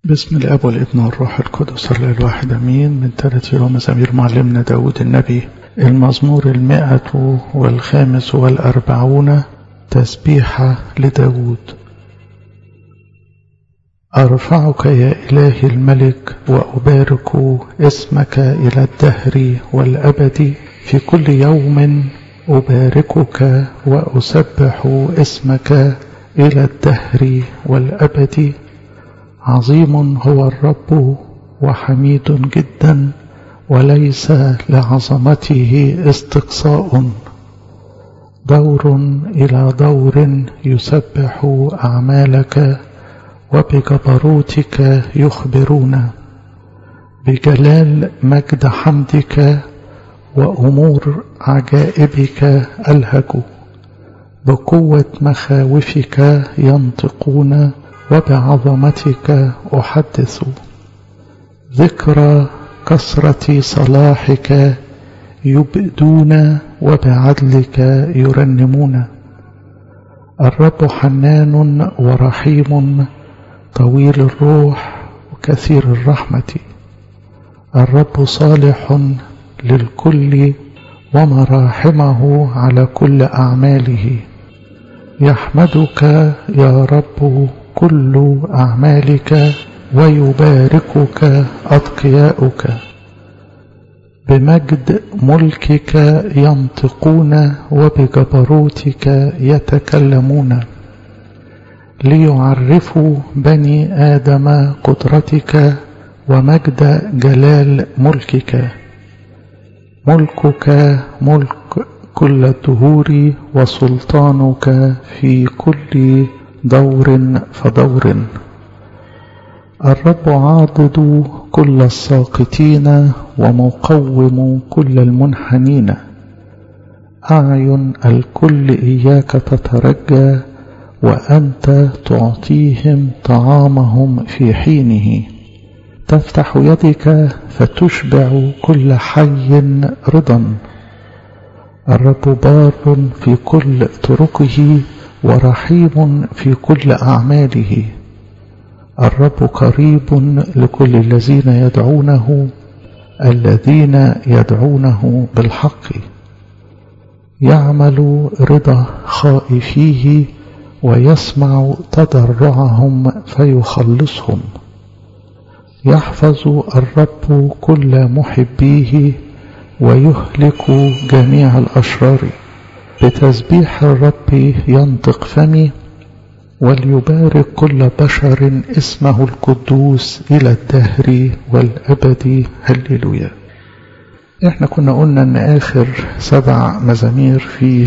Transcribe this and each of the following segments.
بسم الاب والابن والروح القدس الله الواحد امين من ثلاث يوم مزامير معلمنا داود النبي المزمور المائة والخامس والأربعون تسبيحة لداود أرفعك يا إلهي الملك وأبارك اسمك إلى الدهر والأبد في كل يوم أباركك وأسبح اسمك إلى الدهر والأبد عظيم هو الرب وحميد جدا وليس لعظمته استقصاء دور إلى دور يسبح أعمالك وبجبروتك يخبرون بجلال مجد حمدك وأمور عجائبك ألهج بقوة مخاوفك ينطقون وبعظمتك أحدث ذكرى كثرة صلاحك يبدون وبعدلك يرنمون الرب حنان ورحيم طويل الروح وكثير الرحمة الرب صالح للكل ومراحمه على كل أعماله يحمدك يا رب كل أعمالك ويباركك أتقياؤك بمجد ملكك ينطقون وبجبروتك يتكلمون ليعرفوا بني آدم قدرتك ومجد جلال ملكك ملكك ملك كل الدهور وسلطانك في كل دور فدور الرب عاضد كل الساقطين ومقوم كل المنحنين أعين الكل إياك تترجى وأنت تعطيهم طعامهم في حينه تفتح يدك فتشبع كل حي رضا الرب بار في كل طرقه ورحيم في كل أعماله الرب قريب لكل الذين يدعونه الذين يدعونه بالحق يعمل رضا خائفيه ويسمع تضرعهم فيخلصهم يحفظ الرب كل محبيه ويهلك جميع الأشرار بتسبيح الرب ينطق فمي وليبارك كل بشر اسمه القدوس إلى الدهر والأبد هللويا احنا كنا قلنا ان اخر سبع مزامير في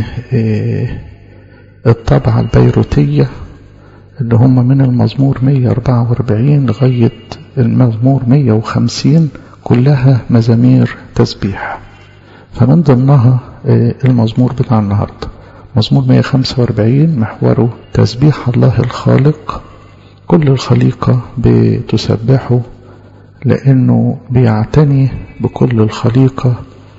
الطبعة البيروتية اللي هم من المزمور 144 لغاية المزمور 150 كلها مزامير تسبيح فمن ضمنها المزمور بتاع النهاردة مزمور 145 محوره تسبيح الله الخالق كل الخليقة بتسبحه لأنه بيعتني بكل الخليقة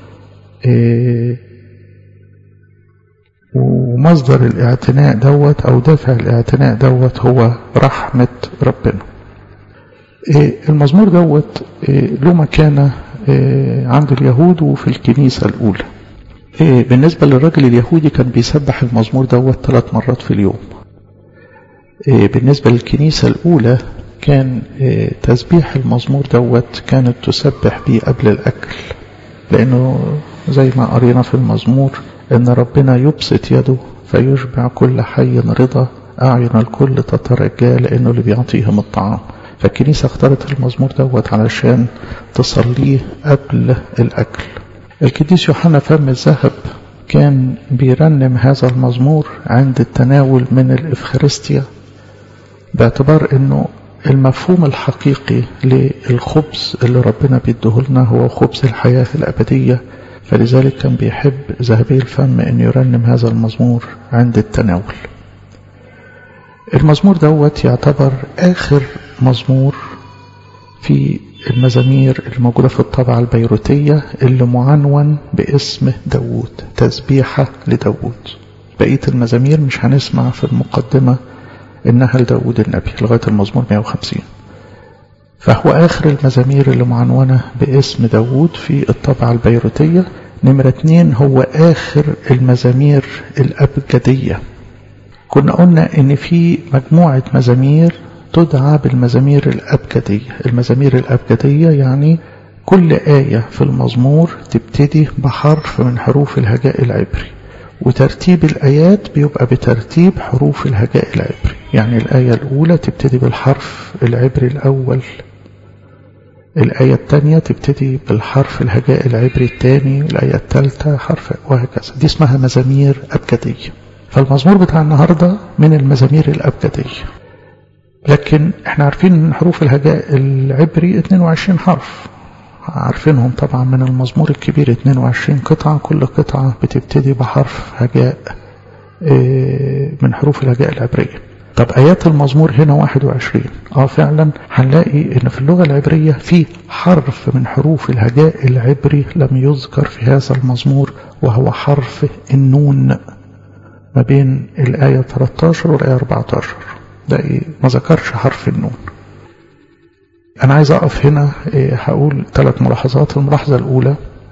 ومصدر الاعتناء دوت أو دافع الاعتناء دوت هو رحمة ربنا المزمور دوت له مكانة عند اليهود وفي الكنيسة الأولى بالنسبة للراجل اليهودي كان بيسبح المزمور دوت ثلاث مرات في اليوم بالنسبة للكنيسة الأولى كان تسبيح المزمور دوت كانت تسبح بيه قبل الأكل لأنه زي ما قرينا في المزمور إن ربنا يبسط يده فيشبع كل حي رضا أعين الكل تترجى لأنه اللي بيعطيهم الطعام فالكنيسة اختارت المزمور دوت علشان تصليه قبل الأكل القديس يوحنا فم الذهب كان بيرنم هذا المزمور عند التناول من الإفخارستيا باعتبار أنه المفهوم الحقيقي للخبز اللي ربنا بيديه لنا هو خبز الحياة الأبدية فلذلك كان بيحب ذهبي الفم أن يرنم هذا المزمور عند التناول المزمور دوت يعتبر آخر مزمور في المزامير الموجودة في الطبعة البيروتية اللي معنون باسم داوود تسبيحة لداوود بقية المزامير مش هنسمع في المقدمة إنها لداود النبي لغاية المزمور 150 فهو آخر المزامير اللي معنونة باسم داوود في الطبعة البيروتية نمرة اتنين هو آخر المزامير الأبجدية كنا قلنا إن في مجموعة مزامير تدعى بالمزامير الأبجدية المزامير الأبجدية يعني كل آية في المزمور تبتدي بحرف من حروف الهجاء العبري وترتيب الآيات بيبقى بترتيب حروف الهجاء العبري يعني الآية الأولى تبتدي بالحرف العبري الأول الآية الثانية تبتدي بالحرف الهجاء العبري الثاني الآية الثالثة حرف وهكذا دي اسمها مزامير أبجدية فالمزمور بتاع النهاردة من المزامير الأبجدية لكن احنا عارفين ان حروف الهجاء العبري 22 حرف عارفينهم طبعا من المزمور الكبير 22 قطعة كل قطعة بتبتدي بحرف هجاء من حروف الهجاء العبرية طب آيات المزمور هنا 21 اه فعلا هنلاقي ان في اللغة العبرية في حرف من حروف الهجاء العبري لم يذكر في هذا المزمور وهو حرف النون ما بين الآية 13 والآية 14 ده إيه؟ ما ذكرش حرف النون أنا عايز أقف هنا إيه هقول ثلاث ملاحظات الملاحظة الأولى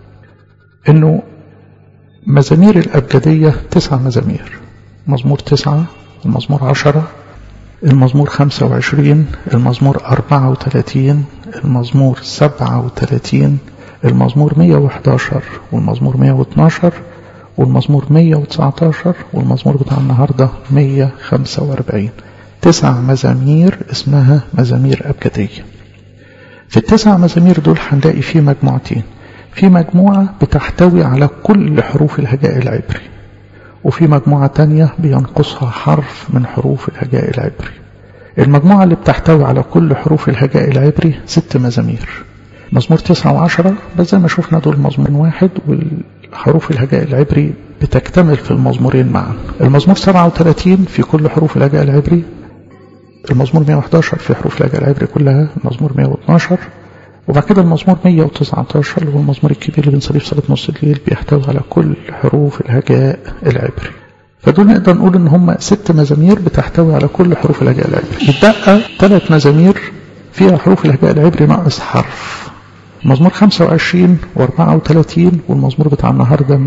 إنه مزامير الأبجدية تسع مزامير مزمور تسعة المزمور عشرة المزمور خمسة وعشرين المزمور أربعة وثلاثين المزمور سبعة وثلاثين المزمور مية وحداشر والمزمور مية واتناشر والمزمور مية وتسعتاشر والمزمور بتاع النهاردة مية خمسة واربعين تسع مزامير اسمها مزامير أبجدية في التسع مزامير دول هنلاقي فيه مجموعتين في مجموعة بتحتوي على كل حروف الهجاء العبري وفي مجموعة تانية بينقصها حرف من حروف الهجاء العبري المجموعة اللي بتحتوي على كل حروف الهجاء العبري ست مزامير مزمور تسعة وعشرة بس زي ما شفنا دول مزمور واحد والحروف الهجاء العبري بتكتمل في المزمورين معا المزمور 37 في كل حروف الهجاء العبري المزمور 111 في حروف الهجاء العبري كلها المزمور 112 وبعد كده المزمور 119 والمزمور الكبير اللي بنصليه في صلاة نص الليل بيحتوي على كل حروف الهجاء العبري فدول نقدر نقول ان هم ست مزامير بتحتوي على كل حروف الهجاء العبري يتبقى ثلاث مزامير فيها حروف الهجاء العبري ناقص حرف مزمور 25 و34 والمزمور بتاع النهارده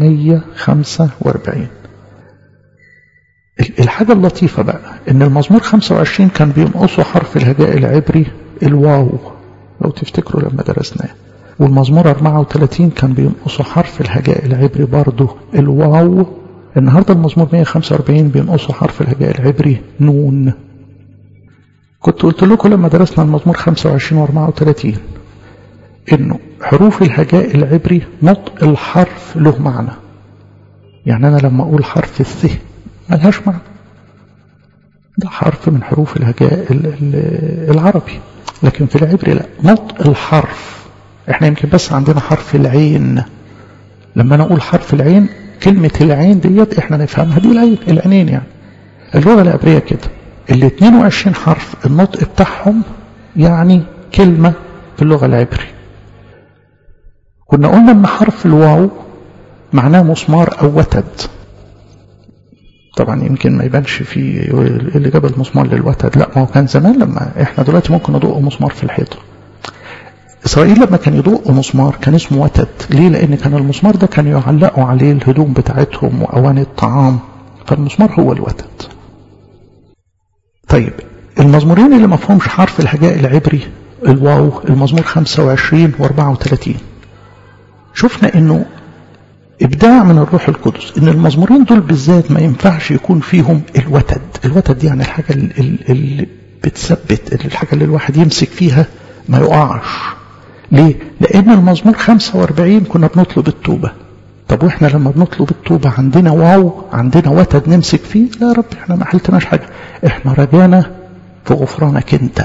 145 الحاجة اللطيفة بقى ان المزمور 25 كان بينقصوا حرف الهجاء العبري الواو لو تفتكروا لما درسناه والمزمور 34 كان بينقصوا حرف الهجاء العبري برضه الواو النهارده المزمور 145 بينقصوا حرف الهجاء العبري نون كنت قلت لكم لما درسنا المزمور 25 و 34 انه حروف الهجاء العبري نطق الحرف له معنى يعني انا لما اقول حرف الث ملهاش معنى ده حرف من حروف الهجاء العربي لكن في العبري لا نطق الحرف احنا يمكن بس عندنا حرف العين لما انا اقول حرف العين كلمة العين ديت احنا نفهمها دي العين العينين يعني اللغة العبرية كده ال 22 حرف النطق بتاعهم يعني كلمة في اللغة العبري كنا قلنا ان حرف الواو معناه مسمار او وتد طبعا يمكن ما يبانش في اللي جاب المسمار للوتد لا ما هو كان زمان لما احنا دلوقتي ممكن ندق مسمار في الحيطه اسرائيل لما كان يدق مسمار كان اسمه وتد ليه لان كان المسمار ده كان يعلقوا عليه الهدوم بتاعتهم واواني الطعام فالمسمار هو الوتد طيب المزمورين اللي ما فيهمش حرف الهجاء العبري الواو المزمور 25 و34 شفنا انه ابداع من الروح القدس ان المزمورين دول بالذات ما ينفعش يكون فيهم الوتد الوتد يعني الحاجه اللي بتثبت الحاجه اللي الواحد يمسك فيها ما يقعش ليه لان المزمور 45 كنا بنطلب التوبه طب واحنا لما بنطلب التوبه عندنا واو عندنا وتد نمسك فيه لا يا رب احنا ما حلتناش حاجه احنا رجانا في غفرانك انت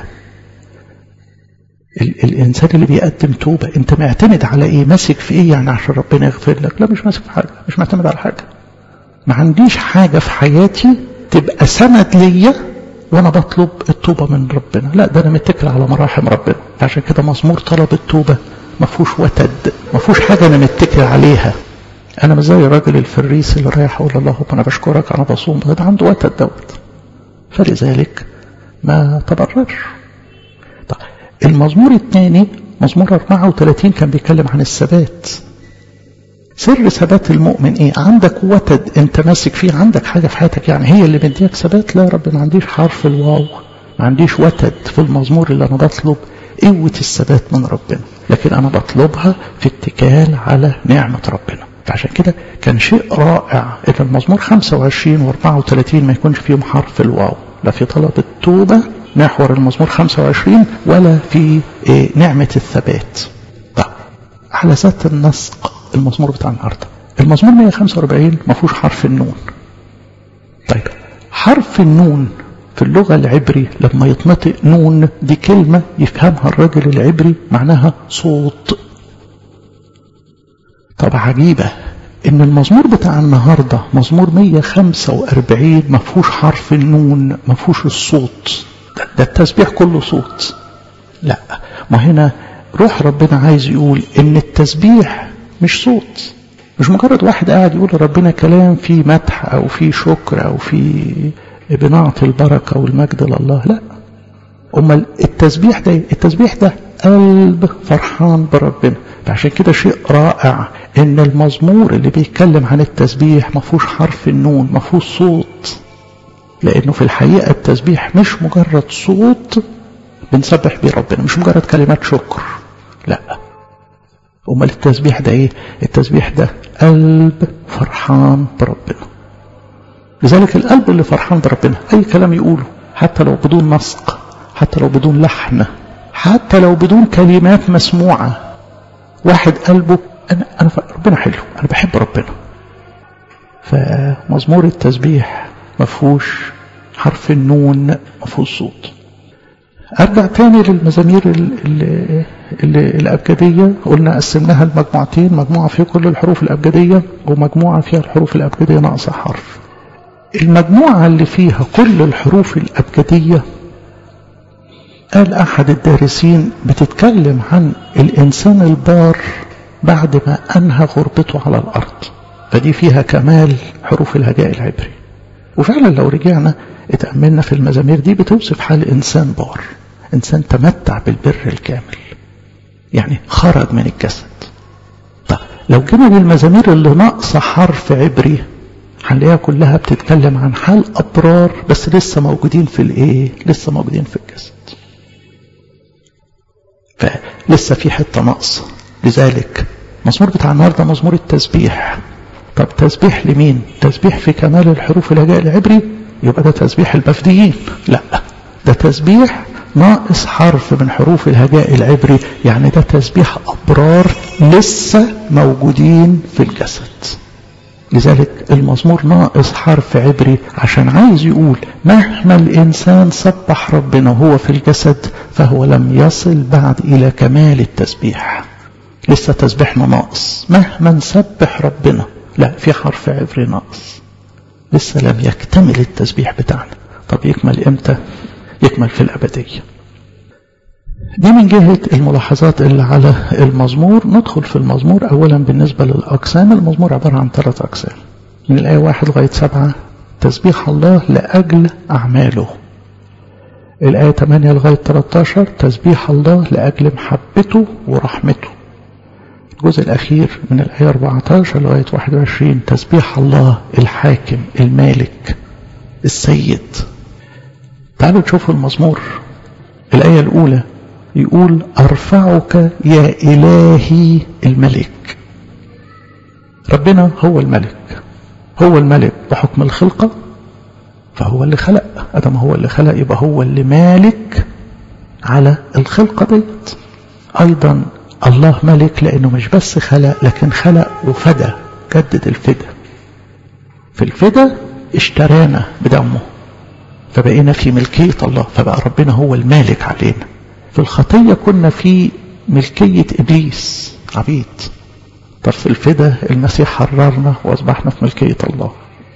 الانسان اللي بيقدم توبه انت معتمد على ايه ماسك في ايه يعني عشان ربنا يغفر لك لا مش ماسك في حاجه مش معتمد على حاجه ما عنديش حاجه في حياتي تبقى سند ليا وانا بطلب التوبه من ربنا لا ده انا متكل على مراحم ربنا عشان كده مزمور طلب التوبه ما فيهوش وتد ما فيهوش حاجه انا متكل عليها انا مش زي الراجل الفريس اللي رايح اقول اللهم انا بشكرك انا بصوم ده عنده وتد دوت فلذلك ما تبررش المزمور الثاني مزمور 34 كان بيتكلم عن الثبات سر ثبات المؤمن ايه عندك وتد انت ماسك فيه عندك حاجه في حياتك يعني هي اللي مديك ثبات لا يا رب ما عنديش حرف الواو ما عنديش وتد في المزمور اللي انا بطلب قوه الثبات من ربنا لكن انا بطلبها في اتكال على نعمه ربنا فعشان كده كان شيء رائع ان المزمور 25 و34 ما يكونش فيهم حرف الواو لا في طلب التوبه محور المزمور 25 ولا في إيه نعمه الثبات طيب على ذات النسق المزمور بتاع النهارده المزمور 145 ما فيهوش حرف النون طيب حرف النون في اللغة العبري لما يتنطق نون دي كلمة يفهمها الرجل العبري معناها صوت طب عجيبة ان المزمور بتاع النهاردة مزمور 145 ما فيهوش حرف النون ما فيهوش الصوت ده, ده التسبيح كله صوت لا ما هنا روح ربنا عايز يقول ان التسبيح مش صوت مش مجرد واحد قاعد يقول لربنا كلام فيه مدح او فيه شكر او فيه بنعطي البركة والمجد لله لا أما التسبيح ده التسبيح ده قلب فرحان بربنا فعشان كده شيء رائع ان المزمور اللي بيتكلم عن التسبيح ما فيهوش حرف النون ما فيهوش صوت لانه في الحقيقة التسبيح مش مجرد صوت بنسبح بيه ربنا مش مجرد كلمات شكر لا امال التسبيح ده ايه التسبيح ده قلب فرحان بربنا لذلك القلب اللي فرحان بربنا اي كلام يقوله حتى لو بدون نسق حتى لو بدون لحن حتى لو بدون كلمات مسموعة واحد قلبه انا انا ربنا حلو انا بحب ربنا فمزمور التسبيح مفهوش حرف النون مفهوش صوت ارجع تاني للمزامير ال ال ال الابجديه قلنا قسمناها لمجموعتين مجموعه فيها كل الحروف الابجديه ومجموعه فيها الحروف الابجديه ناقصه حرف المجموعه اللي فيها كل الحروف الابجديه قال احد الدارسين بتتكلم عن الانسان البار بعد ما انهى غربته على الارض فدي فيها كمال حروف الهجاء العبري وفعلا لو رجعنا اتأملنا في المزامير دي بتوصف حال إنسان بار إنسان تمتع بالبر الكامل يعني خرج من الجسد طب لو جينا للمزامير اللي ناقصة حرف عبري هنلاقيها كلها بتتكلم عن حال أبرار بس لسه موجودين في الإيه؟ لسه موجودين في الجسد فلسه في حتة ناقصة لذلك مزمور بتاع النهارده مزمور التسبيح طب تسبيح لمين؟ تسبيح في كمال الحروف الهجاء العبري يبقى ده تسبيح المفديين لا ده تسبيح ناقص حرف من حروف الهجاء العبري يعني ده تسبيح أبرار لسه موجودين في الجسد لذلك المزمور ناقص حرف عبري عشان عايز يقول مهما الإنسان سبح ربنا وهو في الجسد فهو لم يصل بعد إلى كمال التسبيح لسه تسبيحنا ناقص مهما نسبح ربنا لا في حرف عبري ناقص لسه لم يكتمل التسبيح بتاعنا طب يكمل امتى يكمل في الأبدية دي من جهة الملاحظات اللي على المزمور ندخل في المزمور أولا بالنسبة للأقسام المزمور عبارة عن ثلاث أقسام من الآية واحد لغاية سبعة تسبيح الله لأجل أعماله الآية 8 لغاية 13 تسبيح الله لأجل محبته ورحمته الجزء الأخير من الآية 14 لغاية 21 تسبيح الله الحاكم المالك السيد تعالوا تشوفوا المزمور الآية الأولى يقول أرفعك يا إلهي الملك ربنا هو الملك هو الملك بحكم الخلقة فهو اللي خلق أدم هو اللي خلق يبقى هو اللي مالك على الخلقة ديت أيضا الله ملك لأنه مش بس خلق لكن خلق وفدى جدد الفدى في الفدى اشترانا بدمه فبقينا في ملكية الله فبقى ربنا هو المالك علينا في الخطية كنا في ملكية إبليس عبيد طب في الفدى المسيح حررنا وأصبحنا في ملكية الله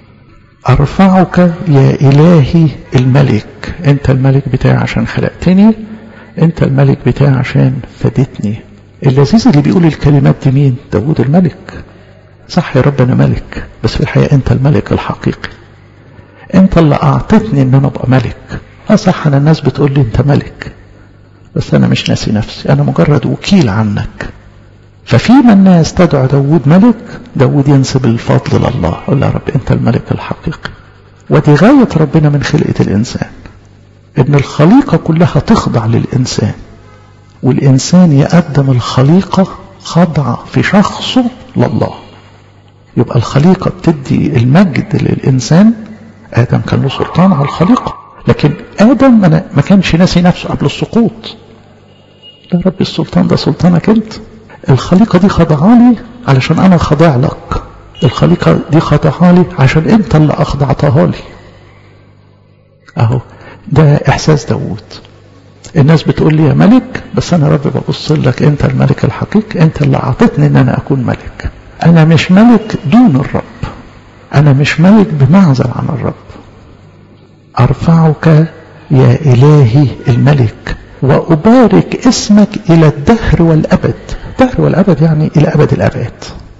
أرفعك يا إلهي الملك أنت الملك بتاعي عشان خلقتني أنت الملك بتاعي عشان فدتني اللذيذ اللي بيقول الكلمات دي مين داود الملك صح يا رب أنا ملك بس في الحقيقة أنت الملك الحقيقي أنت اللي أعطتني أن أنا أبقى ملك أه صح أنا الناس بتقول لي أنت ملك بس أنا مش ناسي نفسي أنا مجرد وكيل عنك ففيما الناس تدعو داود ملك داود ينسب الفضل لله قال يا رب أنت الملك الحقيقي ودي غاية ربنا من خلقة الإنسان إن الخليقة كلها تخضع للإنسان والإنسان يقدم الخليقة خضعة في شخصه لله يبقى الخليقة بتدي المجد للإنسان آدم كان له سلطان على الخليقة لكن آدم ما كانش ناسي نفسه قبل السقوط لا رب السلطان ده سلطانك أنت الخليقة دي خضعالي علشان أنا خاضع لك الخليقة دي خضعالي عشان أنت اللي أخضعتها لي أهو ده إحساس داوود الناس بتقول لي يا ملك بس أنا رب ببص لك أنت الملك الحقيقي أنت اللي أعطتني أن أنا أكون ملك أنا مش ملك دون الرب أنا مش ملك بمعزل عن الرب أرفعك يا إلهي الملك وأبارك اسمك إلى الدهر والأبد الدهر والأبد يعني إلى أبد الأبد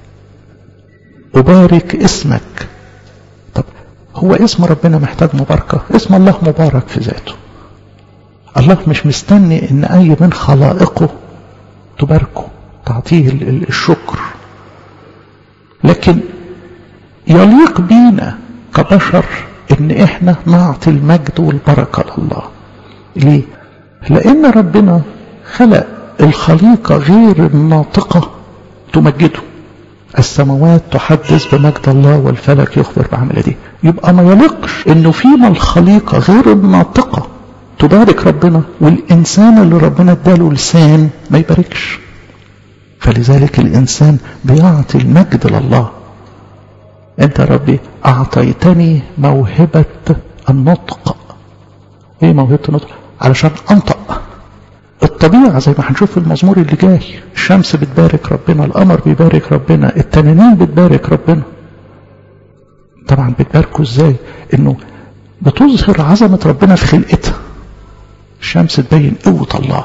أبارك اسمك طب هو اسم ربنا محتاج مباركة اسم الله مبارك في ذاته الله مش مستني ان اي من خلائقه تباركه تعطيه الشكر لكن يليق بينا كبشر ان احنا نعطي المجد والبركة لله ليه لان ربنا خلق الخليقة غير الناطقة تمجده السماوات تحدث بمجد الله والفلك يخبر بعمل دي يبقى ما يليقش انه فيما الخليقة غير الناطقة تبارك ربنا والإنسان اللي ربنا اداله لسان ما يباركش فلذلك الإنسان بيعطي المجد لله أنت ربي أعطيتني موهبة النطق إيه موهبة النطق علشان أنطق الطبيعة زي ما هنشوف في المزمور اللي جاي الشمس بتبارك ربنا القمر بيبارك ربنا التنانين بتبارك ربنا طبعا بتباركوا ازاي انه بتظهر عظمة ربنا في خلقتها الشمس تبين قوة الله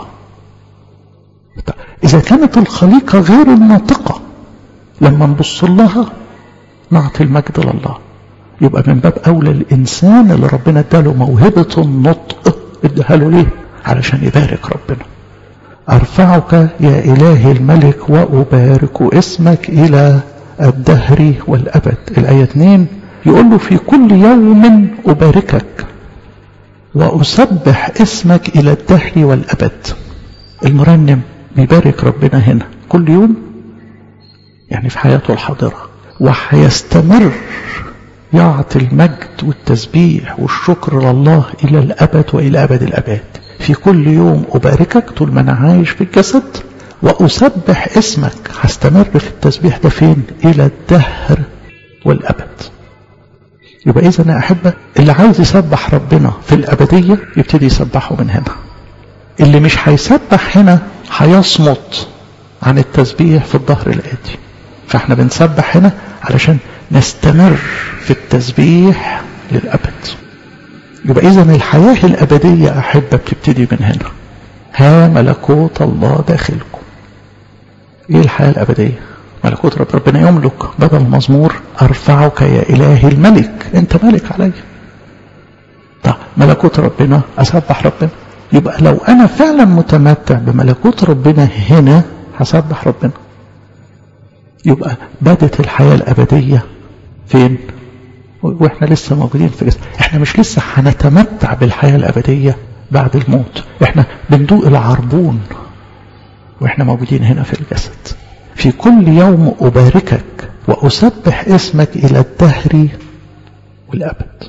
إذا كانت الخليقة غير الناطقة لما نبص لها نعطي المجد لله يبقى من باب أولى الإنسان اللي ربنا اداله موهبة النطق اداها له ليه؟ علشان يبارك ربنا أرفعك يا إلهي الملك وأبارك اسمك إلى الدهر والأبد الآية 2 يقول له في كل يوم أباركك وأسبح اسمك إلى الدهر والأبد المرنم بيبارك ربنا هنا كل يوم يعني في حياته الحاضرة وحيستمر يعطي المجد والتسبيح والشكر لله إلى الأبد وإلى أبد الأبد في كل يوم أباركك طول ما أنا عايش في الجسد وأسبح اسمك هستمر في التسبيح ده فين إلى الدهر والأبد يبقى إذا أنا أحبة اللي عايز يسبح ربنا في الأبدية يبتدي يسبحه من هنا اللي مش هيسبح هنا هيصمت عن التسبيح في الظهر الآتي فاحنا بنسبح هنا علشان نستمر في التسبيح للأبد يبقى إذا الحياة الأبدية أحبة بتبتدي من هنا ها ملكوت الله داخلكم إيه الحياة الأبدية ملكوت رب ربنا يملك بدل مزمور أرفعك يا إلهي الملك أنت ملك علي طب ملكوت ربنا أسبح ربنا يبقى لو أنا فعلا متمتع بملكوت ربنا هنا هسبح ربنا يبقى بدت الحياة الأبدية فين واحنا لسه موجودين في جسد احنا مش لسه هنتمتع بالحياة الأبدية بعد الموت احنا بندوق العربون واحنا موجودين هنا في الجسد في كل يوم أباركك وأسبح اسمك إلى الدهر والأبد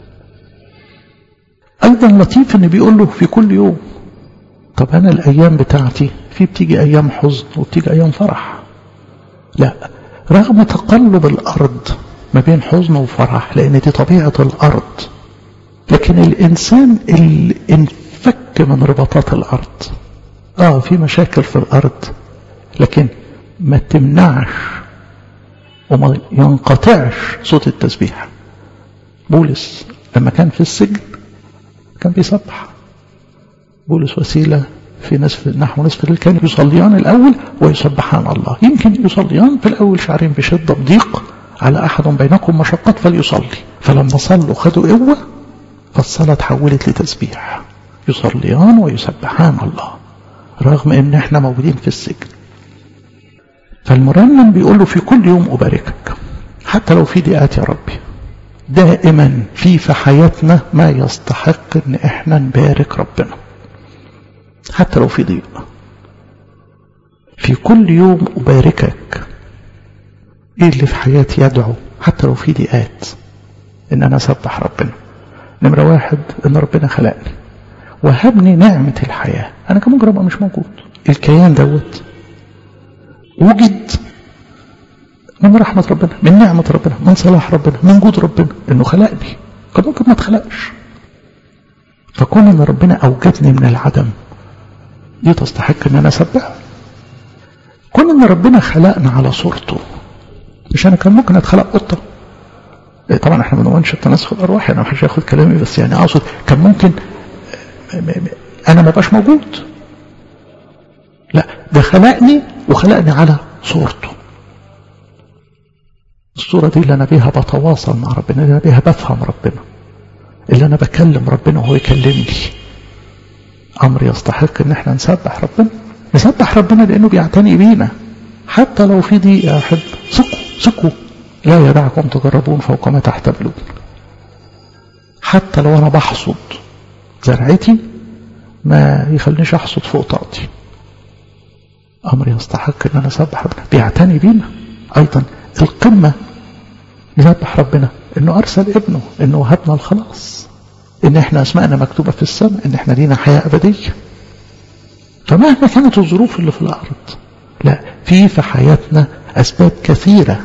أيضا لطيف أن بيقول له في كل يوم طب أنا الأيام بتاعتي في بتيجي أيام حزن وبتيجي أيام فرح لا رغم تقلب الأرض ما بين حزن وفرح لأن دي طبيعة الأرض لكن الإنسان اللي انفك من رباطات الأرض آه في مشاكل في الأرض لكن ما تمنعش وما ينقطعش صوت التسبيح بولس لما كان في السجن كان بيسبح بولس وسيلة في نصف نحو نصف الليل كانوا يصليان الأول ويسبحان الله يمكن يصليان في الأول شعرين بشدة بضيق على أحد بينكم مشقات فليصلي فلما صلوا خدوا قوة فالصلاة تحولت لتسبيح يصليان ويسبحان الله رغم ان احنا موجودين في السجن فالمرنم بيقول له في كل يوم أباركك حتى لو في ضيقات يا ربي دائما في في حياتنا ما يستحق ان احنا نبارك ربنا حتى لو في ضيق في كل يوم أباركك ايه اللي في حياتي يدعو حتى لو في ضيقات ان انا اسبح ربنا نمرة واحد ان ربنا خلقني وهبني نعمة الحياة انا كان ممكن ابقى مش موجود الكيان دوت وجد من رحمة ربنا من نعمة ربنا من صلاح ربنا من جود ربنا انه خلقني كان ممكن ما اتخلقش فكون ان ربنا اوجدني من العدم دي تستحق ان انا اسبحه كون ان ربنا خلقنا على صورته مش انا كان ممكن اتخلق قطه طبعا احنا ما بنقولش التناسخ الارواح انا ما حدش ياخد كلامي بس يعني اقصد كان ممكن انا ما بقاش موجود لا ده خلقني وخلقني على صورته الصورة دي اللي أنا بيها بتواصل مع ربنا اللي أنا بيها بفهم ربنا اللي أنا بكلم ربنا وهو يكلمني أمر يستحق إن احنا نسبح ربنا نسبح ربنا لأنه بيعتني بينا حتى لو في ضيق يا أحب ثقوا ثقوا لا يدعكم تجربون فوق ما تحتملون حتى لو أنا بحصد زرعتي ما يخلينيش أحصد فوق طاقتي أمر يستحق إن أنا أسبح ربنا بيعتني بينا أيضا القمة نسبح ربنا إنه أرسل ابنه إنه وهبنا الخلاص إن إحنا أسماءنا مكتوبة في السماء إن إحنا لينا حياة أبدية فمهما كانت الظروف اللي في الأرض لا في في حياتنا أسباب كثيرة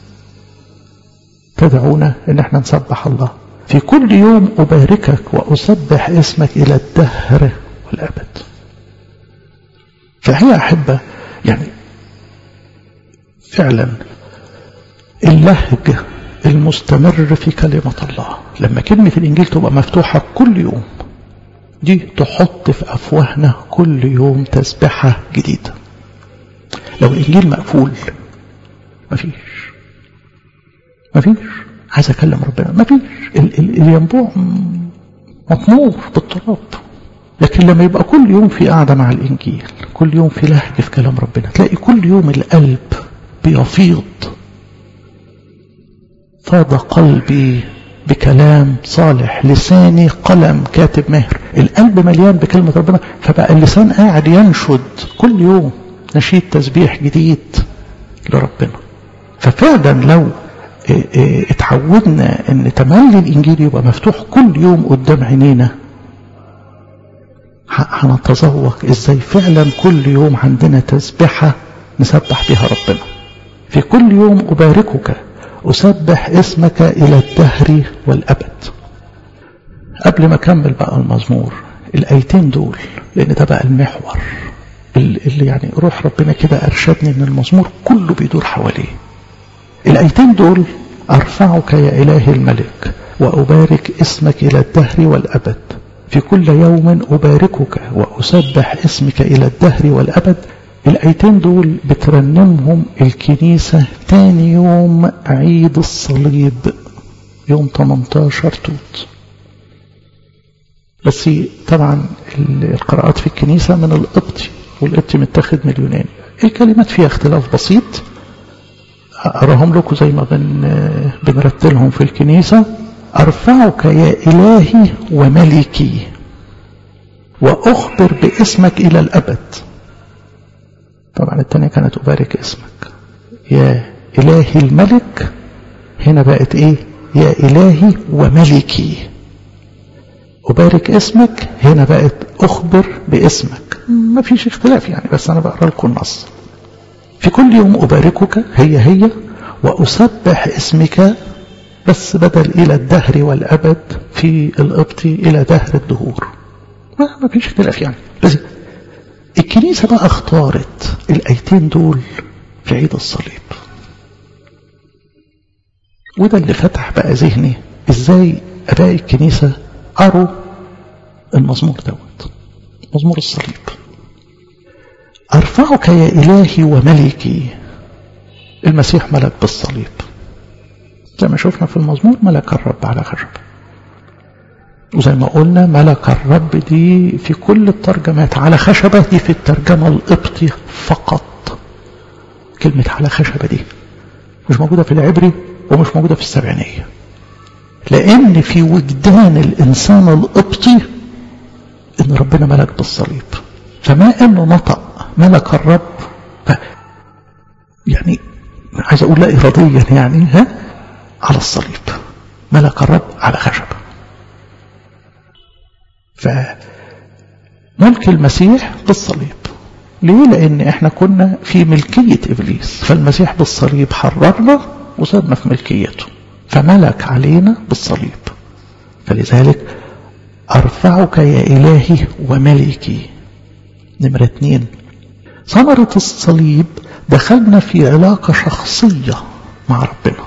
تدعونا إن إحنا نسبح الله في كل يوم أباركك وأسبح اسمك إلى الدهر والأبد فهي أحبة يعني فعلا اللهج المستمر في كلمة الله لما كلمة الإنجيل تبقى مفتوحة كل يوم دي تحط في أفواهنا كل يوم تسبحة جديدة لو الإنجيل مقفول مفيش مفيش عايز أكلم ربنا مفيش ال ال الينبوع مطمور بالتراب لكن لما يبقى كل يوم في قعدة مع الإنجيل كل يوم في لهج في كلام ربنا تلاقي كل يوم القلب بيفيض فاض قلبي بكلام صالح لساني قلم كاتب مهر القلب مليان بكلمة ربنا فبقى اللسان قاعد ينشد كل يوم نشيد تسبيح جديد لربنا ففعلا لو اتعودنا ان تملي الانجيل يبقى مفتوح كل يوم قدام عينينا هنتذوق ازاي فعلا كل يوم عندنا تسبحة نسبح بها ربنا في كل يوم أباركك أسبح اسمك إلى الدهر والأبد قبل ما أكمل بقى المزمور الآيتين دول لأن ده بقى المحور اللي يعني روح ربنا كده أرشدني إن المزمور كله بيدور حواليه الآيتين دول أرفعك يا إله الملك وأبارك اسمك إلى الدهر والأبد في كل يوم أباركك وأسبح اسمك إلى الدهر والأبد الآيتين دول بترنمهم الكنيسة تاني يوم عيد الصليب يوم 18 توت بس طبعا القراءات في الكنيسة من القبطي والقبطي متاخد من اليوناني الكلمات فيها اختلاف بسيط أراهم لكم زي ما بن بنرتلهم في الكنيسة أرفعك يا إلهي وملكي وأخبر باسمك إلى الأبد طبعا الثانية كانت أبارك اسمك يا إلهي الملك هنا بقت إيه يا إلهي وملكي أبارك اسمك هنا بقت أخبر باسمك ما فيش اختلاف يعني بس أنا بقرأ لكم النص في كل يوم أباركك هي هي وأسبح اسمك بس بدل إلى الدهر والأبد في القبطي إلى دهر الدهور ما فيش اختلاف يعني بس الكنيسة بقى اختارت الآيتين دول في عيد الصليب وده اللي فتح بقى ذهني ازاي اباء الكنيسة قروا المزمور دوت مزمور الصليب ارفعك يا الهي وملكي المسيح ملك بالصليب زي ما شفنا في المزمور ملك الرب على خشب وزي ما قلنا ملك الرب دي في كل الترجمات على خشبة دي في الترجمة القبطي فقط كلمة على خشبة دي مش موجودة في العبري ومش موجودة في السبعينية لأن في وجدان الإنسان القبطي إن ربنا ملك بالصليب فما إنه نطق ملك الرب ف يعني عايز أقول لا إراديا يعني ها على الصليب ملك الرب على خشبة فملك المسيح بالصليب ليه لأن إحنا كنا في ملكية إبليس فالمسيح بالصليب حررنا وصرنا في ملكيته فملك علينا بالصليب فلذلك أرفعك يا إلهي وملكي نمرة اتنين ثمرة الصليب دخلنا في علاقة شخصية مع ربنا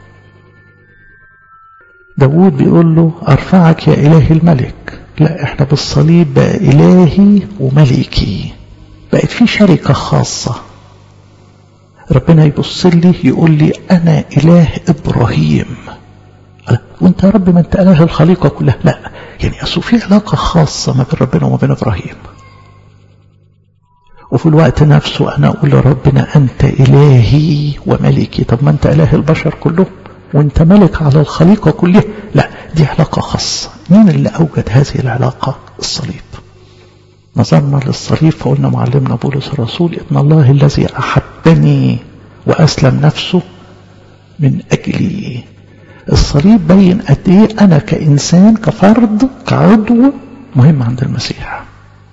داود بيقول له أرفعك يا إلهي الملك لا احنا بالصليب بقى إلهي وملكي بقت في شركة خاصة ربنا يبص لي يقول لي أنا إله إبراهيم وانت يا رب ما انت إله الخليقة كلها لا يعني أصل في علاقة خاصة ما بين ربنا وما بين إبراهيم وفي الوقت نفسه أنا أقول لربنا أنت إلهي وملكي طب ما أنت إله البشر كلهم وأنت ملك على الخليقة كلها لا دي علاقة خاصة مين اللي أوجد هذه العلاقة الصليب نظرنا للصليب فقلنا معلمنا بولس الرسول إن الله الذي أحبني وأسلم نفسه من أجلي الصليب بين قد إيه أنا كإنسان كفرد كعضو مهم عند المسيح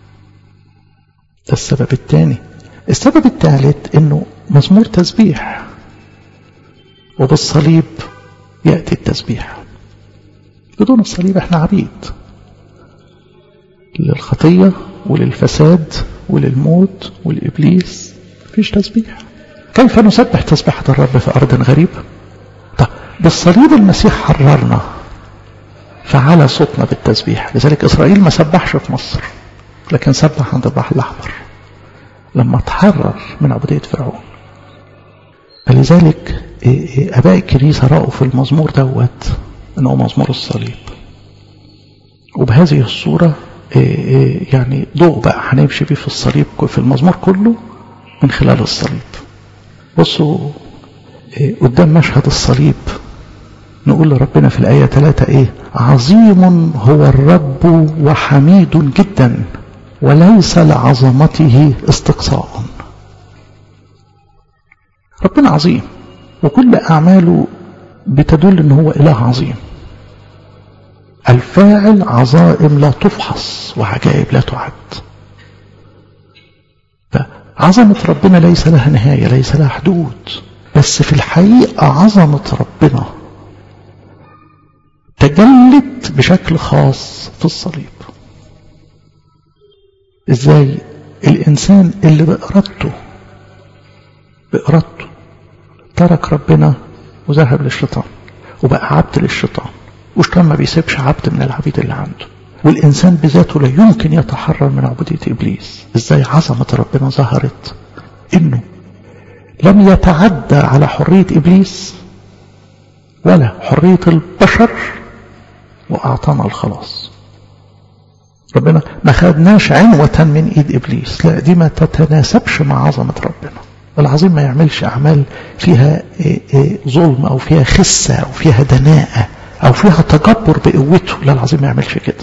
ده السبب الثاني السبب الثالث انه مزمور تسبيح وبالصليب يأتي التسبيح بدون الصليب احنا عبيد للخطية وللفساد وللموت والإبليس مفيش تسبيح كيف نسبح تسبيحة الرب في أرض غريبة طب بالصليب المسيح حررنا فعلى صوتنا بالتسبيح لذلك إسرائيل ما سبحش في مصر لكن سبح عند البحر الأحمر لما تحرر من عبودية فرعون فلذلك أباء الكنيسة رأوا في المزمور دوت أنه مزمور الصليب وبهذه الصورة يعني ضوء بقى هنمشي بيه في الصليب في المزمور كله من خلال الصليب بصوا قدام مشهد الصليب نقول لربنا في الآية 3 إيه عظيم هو الرب وحميد جدا وليس لعظمته استقصاء ربنا عظيم وكل أعماله بتدل أنه هو إله عظيم الفاعل عظائم لا تفحص وعجائب لا تعد فعظمة ربنا ليس لها نهاية ليس لها حدود بس في الحقيقة عظمة ربنا تجلت بشكل خاص في الصليب ازاي الانسان اللي بإرادته بإرادته ترك ربنا وذهب للشيطان وبقى عبد للشيطان والشيطان ما بيسيبش عبد من العبيد اللي عنده والإنسان بذاته لا يمكن يتحرر من عبودية إبليس إزاي عظمة ربنا ظهرت إنه لم يتعدى على حرية إبليس ولا حرية البشر وأعطانا الخلاص ربنا ما خدناش عنوة من إيد إبليس لا دي ما تتناسبش مع عظمة ربنا العظيم ما يعملش أعمال فيها ظلم أو فيها خسة أو فيها دناءة أو فيها تجبر بقوته لا العظيم ما يعملش كده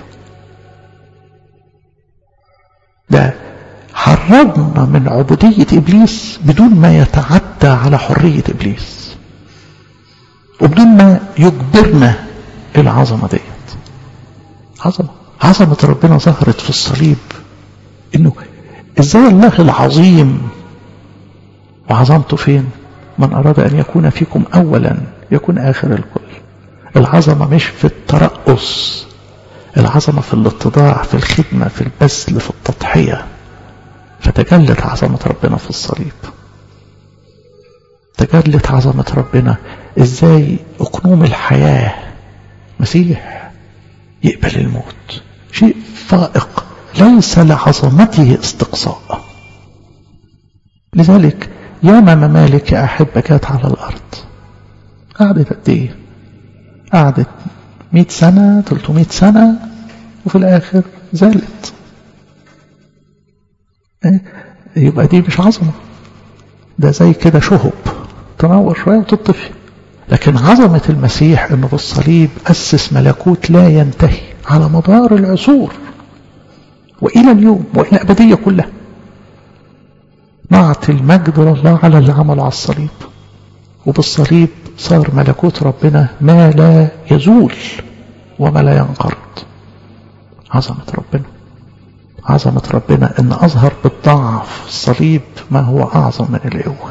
ده حررنا من عبودية إبليس بدون ما يتعدى على حرية إبليس وبدون ما يجبرنا العظمة ديت عظمة عظمة ربنا ظهرت في الصليب انه ازاي الله العظيم وعظمته فين من اراد ان يكون فيكم اولا يكون اخر الكل العظمة مش في الترأس العظمة في الاتضاع في الخدمة في البذل في التضحية فتجلت عظمة ربنا في الصليب تجلت عظمة ربنا ازاي اقنوم الحياة مسيح يقبل الموت شيء فائق ليس لعظمته استقصاء لذلك ياما ممالك يا أحبة كانت على الأرض قعدت قد إيه؟ قعدت 100 سنة 300 سنة وفي الآخر زالت يبقى دي مش عظمة ده زي كده شهب تنور شوية وتطفي لكن عظمة المسيح انه بالصليب أسس ملكوت لا ينتهي على مدار العصور وإلى اليوم وإلى الأبدية كلها نعطي المجد لله على اللي عمله على الصليب وبالصليب صار ملكوت ربنا ما لا يزول وما لا ينقرض عظمة ربنا عظمة ربنا ان اظهر بالضعف الصليب ما هو اعظم من القوة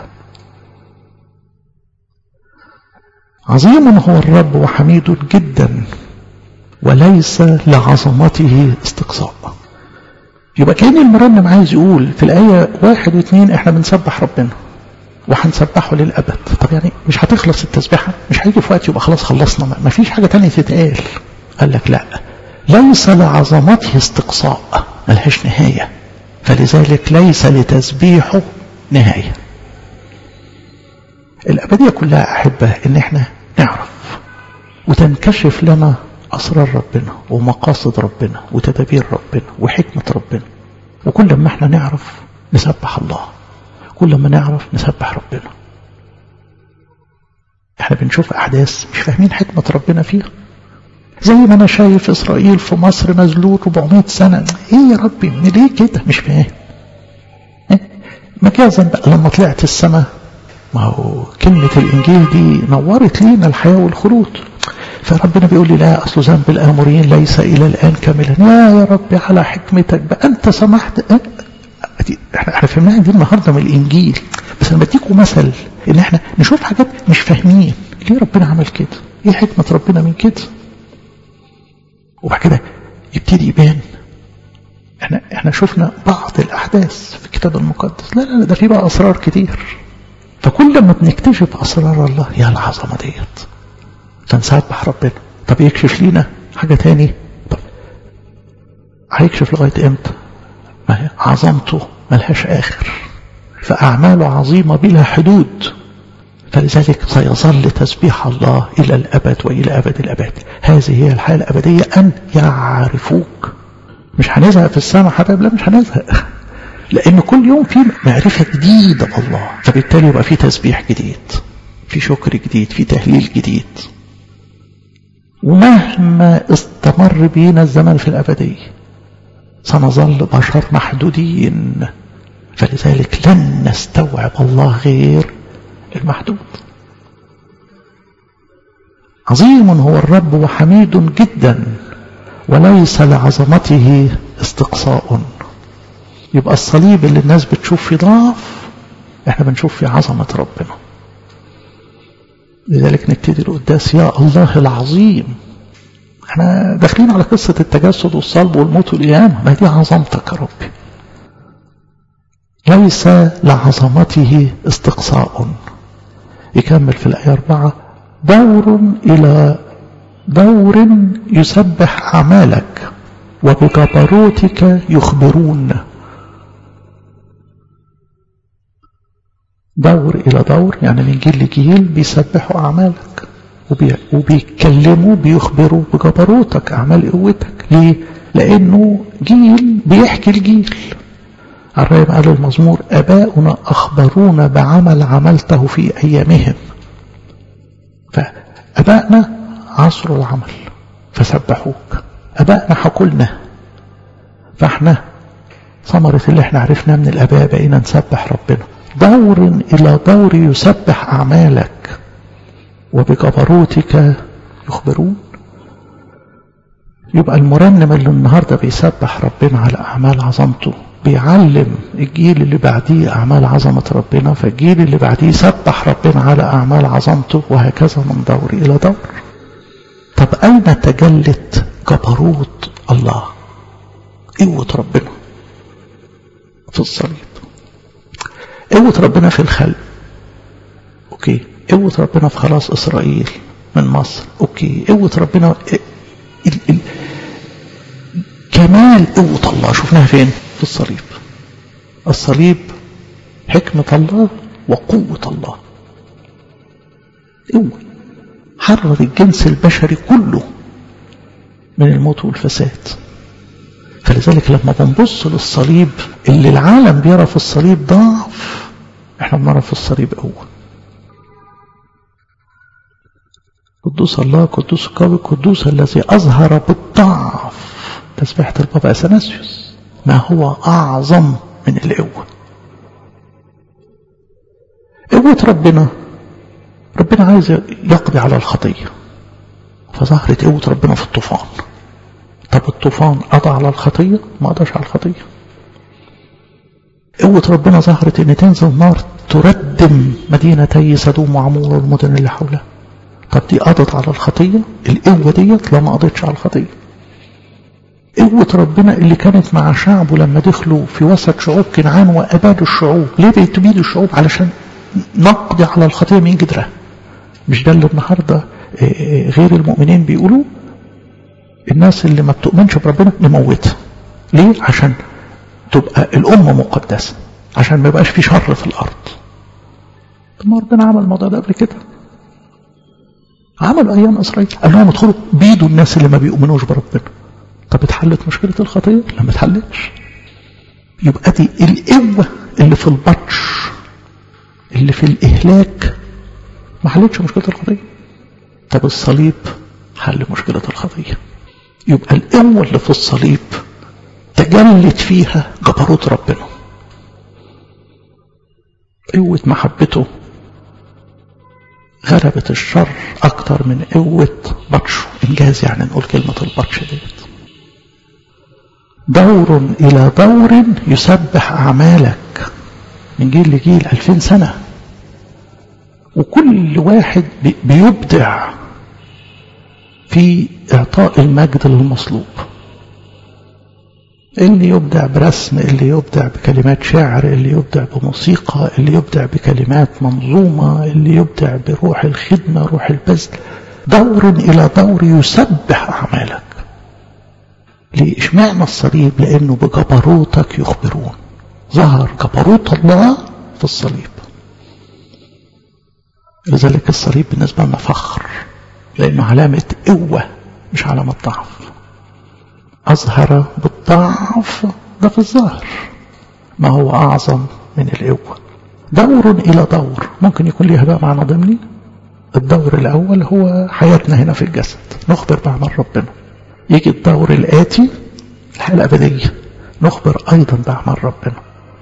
عظيم هو الرب وحميد جدا وليس لعظمته استقصاء يبقى كان المرنم عايز يقول في الآية واحد واثنين احنا بنسبح ربنا وهنسبحه للأبد طب يعني مش هتخلص التسبيحة مش هيجي في وقت يبقى خلاص خلصنا ما فيش حاجة تانية تتقال قال لك لا ليس لعظمته استقصاء ملهاش نهاية فلذلك ليس لتسبيحه نهاية الأبدية كلها أحبة إن إحنا نعرف وتنكشف لنا أسرار ربنا ومقاصد ربنا وتدابير ربنا وحكمة ربنا وكل ما احنا نعرف نسبح الله كل ما نعرف نسبح ربنا احنا بنشوف أحداث مش فاهمين حكمة ربنا فيها زي ما أنا شايف إسرائيل في مصر مذلول 400 سنة إيه يا ربي من ليه كده مش فاهم إيه؟ مجازا بقى لما طلعت السماء ما هو كلمة الإنجيل دي نورت لينا الحياة والخلود فربنا بيقول لي لا أصل ذنب الآموريين ليس إلى الآن كاملا يا يا ربي على حكمتك بقى أنت سمحت أه؟ احنا احنا فهمناها دي النهارده من الإنجيل بس أنا بديكم مثل إن احنا نشوف حاجات مش فاهمين ليه ربنا عمل كده؟ إيه حكمة ربنا من كده؟ وبعد كده يبتدي يبان احنا احنا شفنا بعض الأحداث في الكتاب المقدس لا لا لا ده في بقى أسرار كتير فكل ما بنكتشف أسرار الله يا العظمة ديت فنسبح ربنا طب يكشف لينا حاجة تاني طب هيكشف لغاية امتى ما هي عظمته ملهاش آخر فأعماله عظيمة بلا حدود فلذلك سيظل تسبيح الله إلى الأبد وإلى أبد الأبد هذه هي الحياة الأبدية أن يعرفوك مش هنزهق في السماء حبايب لا مش هنزهق لأن كل يوم في معرفة جديدة بالله فبالتالي يبقى في تسبيح جديد في شكر جديد في تهليل جديد ومهما استمر بينا الزمن في الأبدية سنظل بشر محدودين فلذلك لن نستوعب الله غير المحدود عظيم هو الرب وحميد جدا وليس لعظمته استقصاء يبقى الصليب اللي الناس بتشوف فيه ضعف احنا بنشوف فيه عظمة ربنا لذلك نبتدي القداس يا الله العظيم احنا داخلين على قصة التجسد والصلب والموت والقيامة ما دي عظمتك يا ربي ليس لعظمته استقصاء يكمل في الآية أربعة دور إلى دور يسبح أعمالك وبجبروتك يخبرون دور إلى دور يعني من جيل لجيل بيسبحوا أعمالك وبي... وبيتكلموا بيخبروا بجبروتك أعمال قوتك ليه؟ لأنه جيل بيحكي الجيل الرأي قال المزمور أباؤنا أخبرونا بعمل عملته في أيامهم فأبائنا عصروا العمل فسبحوك أبائنا حكولنا فاحنا ثمرة اللي احنا عرفناه من الآباء بقينا نسبح ربنا دور إلى دور يسبح أعمالك وبجبروتك يخبرون يبقى المرنم اللي النهاردة بيسبح ربنا على أعمال عظمته بيعلم الجيل اللي بعديه أعمال عظمة ربنا فالجيل اللي بعديه يسبح ربنا على أعمال عظمته وهكذا من دور إلى دور طب أين تجلت جبروت الله قوة ربنا في الصليب قوة ربنا في الخلق أوكي قوة ربنا في خلاص إسرائيل من مصر أوكي قوة ربنا ال ال كمال قوة الله شفناها فين في الصليب الصليب حكمة الله وقوة الله قوة حرر الجنس البشري كله من الموت والفساد فلذلك لما بنبص للصليب اللي العالم بيرى في الصليب ضعف احنا بنرى في الصليب قوه قدوس الله قدوس القوي قدوس الذي أظهر بالضعف تسبيحة البابا أثناسيوس ما هو أعظم من القوة قوة ربنا ربنا عايز يقضي على الخطية فظهرت قوة ربنا في الطوفان طب الطوفان قضى على الخطية ما قضاش على الخطية قوة ربنا ظهرت ان تنزل نار تردم مدينتي سدوم وعمور والمدن اللي حولها طب دي قضت على الخطية القوة ديت لا ما قضتش على الخطية قوة ربنا اللي كانت مع شعبه لما دخلوا في وسط شعوب كنعان وأبادوا الشعوب ليه بيتبيدوا الشعوب علشان نقضي على الخطية من جدرها مش ده اللي النهاردة غير المؤمنين بيقولوا الناس اللي ما بتؤمنش بربنا نموتها ليه عشان تبقى الأمة مقدسة عشان ما يبقاش في شر في الأرض طب ما ربنا عمل الموضوع ده قبل كده عملوا أيام إسرائيل قال لهم ادخلوا بيدوا الناس اللي ما بيؤمنوش بربنا طب اتحلت مشكلة الخطية؟ لا ما اتحلتش يبقى دي القوة اللي في البطش اللي في الإهلاك ما حلتش مشكلة الخطية طب الصليب حل مشكلة الخطية يبقى القوة اللي في الصليب تجلت فيها جبروت ربنا قوة محبته غلبت الشر أكتر من قوة بطشه إنجاز يعني نقول كلمة البطش ديت دور إلى دور يسبح أعمالك من جيل لجيل ألفين سنة وكل واحد بيبدع في إعطاء المجد للمصلوب اللي يبدع برسم اللي يبدع بكلمات شعر اللي يبدع بموسيقى اللي يبدع بكلمات منظومة اللي يبدع بروح الخدمة روح البذل دور إلى دور يسبح أعمالك ليه اشمعنى الصليب لأنه بجبروتك يخبرون ظهر جبروت الله في الصليب لذلك الصليب بالنسبة لنا فخر لأنه علامة قوة مش علامة ضعف أظهر بالضعف ده في الظاهر ما هو أعظم من القوة دور إلى دور ممكن يكون ليها بقى معنى ضمني الدور الأول هو حياتنا هنا في الجسد نخبر بأعمال ربنا يجي الدور الآتي الحياة الأبدية نخبر أيضا بأعمال ربنا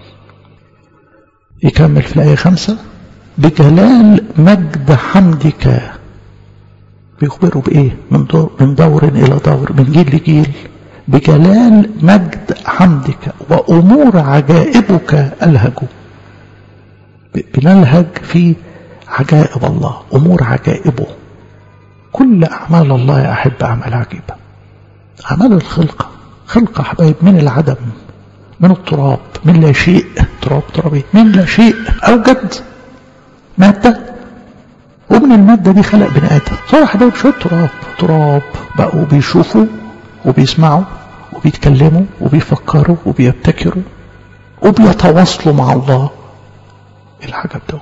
يكمل في الآية خمسة بجلال مجد حمدك بيخبروا بإيه من دور, من دور إلى دور من جيل لجيل بجلال مجد حمدك وأمور عجائبك ألهجوا بنلهج في عجائب الله أمور عجائبه كل أعمال الله يا أحب أعمال عجيبة أعمال الخلقة خلقة حبايب من العدم من التراب من لا شيء تراب ترابي من لا شيء أوجد مادة ومن المادة دي خلق بني آدم صار حبايب شوية تراب تراب بقوا بيشوفوا وبيسمعوا وبيتكلموا وبيفكروا وبيبتكروا وبيتواصلوا مع الله العجب دوت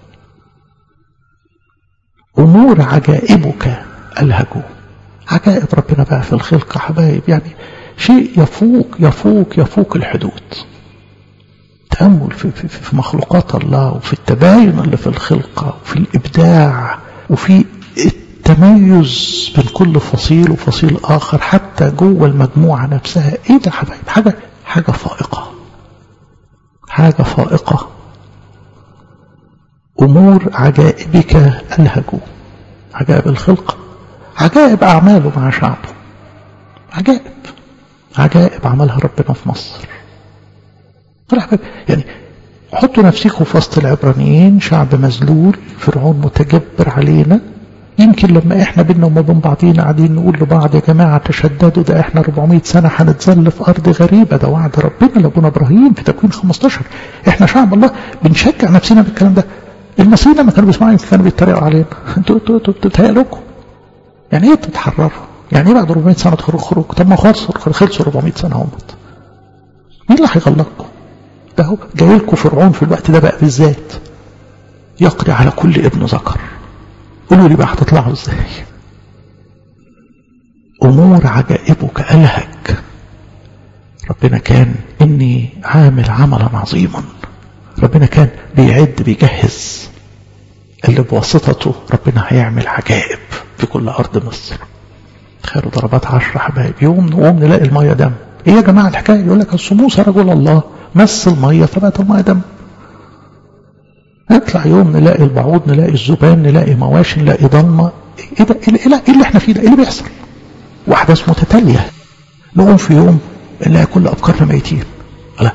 أمور عجائبك ألهجوا عجائب ربنا بقى في الخلقة حبايب يعني شيء يفوق يفوق يفوق الحدود تأمل في, في, في مخلوقات الله وفي التباين اللي في الخلقة وفي الإبداع وفي التميز بين كل فصيل وفصيل آخر حتى جوه المجموعة نفسها إيه ده حبايب حاجة حاجة فائقة حاجة فائقة أمور عجائبك ألهجوا عجائب الخلقة عجائب أعماله مع شعبه عجائب عجائب عملها ربنا في مصر يعني حطوا نفسكم في وسط العبرانيين شعب مذلول فرعون متجبر علينا يمكن لما احنا بينا وما بين بعضينا قاعدين نقول لبعض يا جماعة تشددوا ده احنا 400 سنة هنتذل في أرض غريبة ده وعد ربنا لأبونا إبراهيم في تكوين 15 احنا شعب الله بنشجع نفسنا بالكلام ده المصريين لما كانوا بيسمعوا كانوا بيتريقوا علينا انتوا انتوا انتوا بتتهيألكم يعني ايه تتحرروا؟ يعني ايه بعد 400 سنة تخرج خروج؟ طب ما خلصوا خلصوا 400 سنة همت مين اللي هيغلقكم؟ ده هو جاي لكم فرعون في الوقت ده بقى بالذات يقضي على كل ابن ذكر قولوا لي بقى هتطلعوا ازاي امور عجائبك الهج ربنا كان إني عامل عملا عظيما ربنا كان بيعد بيجهز اللي بواسطته ربنا هيعمل عجائب في كل أرض مصر خير ضربات عشر حبايب يوم نقوم نلاقي المية دم ايه يا جماعة الحكاية يقول لك أصل موسى رجل الله مس المية فبقت المية دم نطلع يوم نلاقي البعوض نلاقي الذبان نلاقي مواشي نلاقي ضلمة ايه ده ايه اللي احنا فيه ده ايه اللي بيحصل واحداث متتالية نقوم في يوم نلاقي كل أفكارنا ميتين لا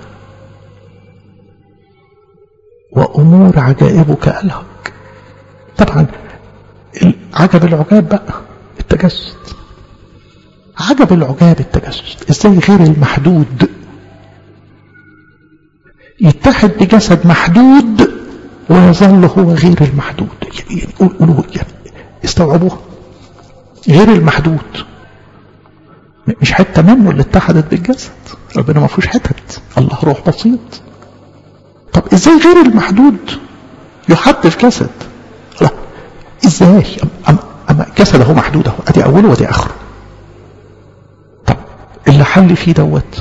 وأمور عجائبك ألهك طبعا عجب العجاب بقى التجسد عجب العجاب التجسد ازاي غير المحدود يتحد بجسد محدود ويظل هو غير المحدود يعني قولوا يعني استوعبوها غير المحدود مش حتة منه اللي اتحدت بالجسد ربنا ما فيهوش حتت الله روح بسيط طب ازاي غير المحدود يحط في جسد لا ازاي أما, أما جسد هو محدود اهو ادي اوله وادي اخره طب اللي حل فيه دوت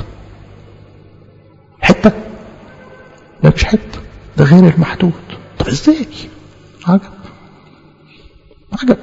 حته لا مش حته ده غير المحدود طب ازاي عجب عجب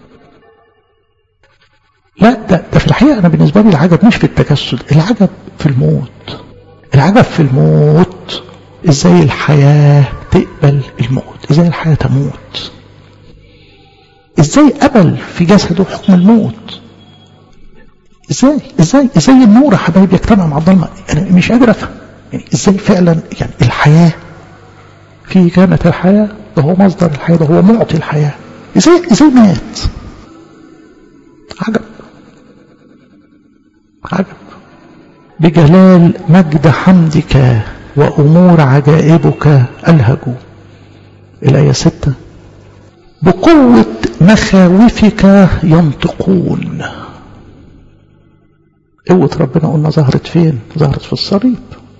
لا ده, ده في الحقيقة أنا بالنسبة لي العجب مش في التجسد العجب في الموت العجب في الموت إزاي الحياة تقبل الموت إزاي الحياة تموت إزاي قبل في جسده حكم الموت إزاي إزاي إزاي النور يا حبايبي يجتمع مع الظلمة أنا مش قادر أفهم يعني إزاي فعلا يعني الحياة في كانت الحياة ده هو مصدر الحياة ده هو معطي الحياة إزاي إزاي مات عجب عجب بجلال مجد حمدك وأمور عجائبك ألهجوا الآية ستة بقوة مخاوفك ينطقون قوة ربنا قلنا ظهرت فين ظهرت في الصليب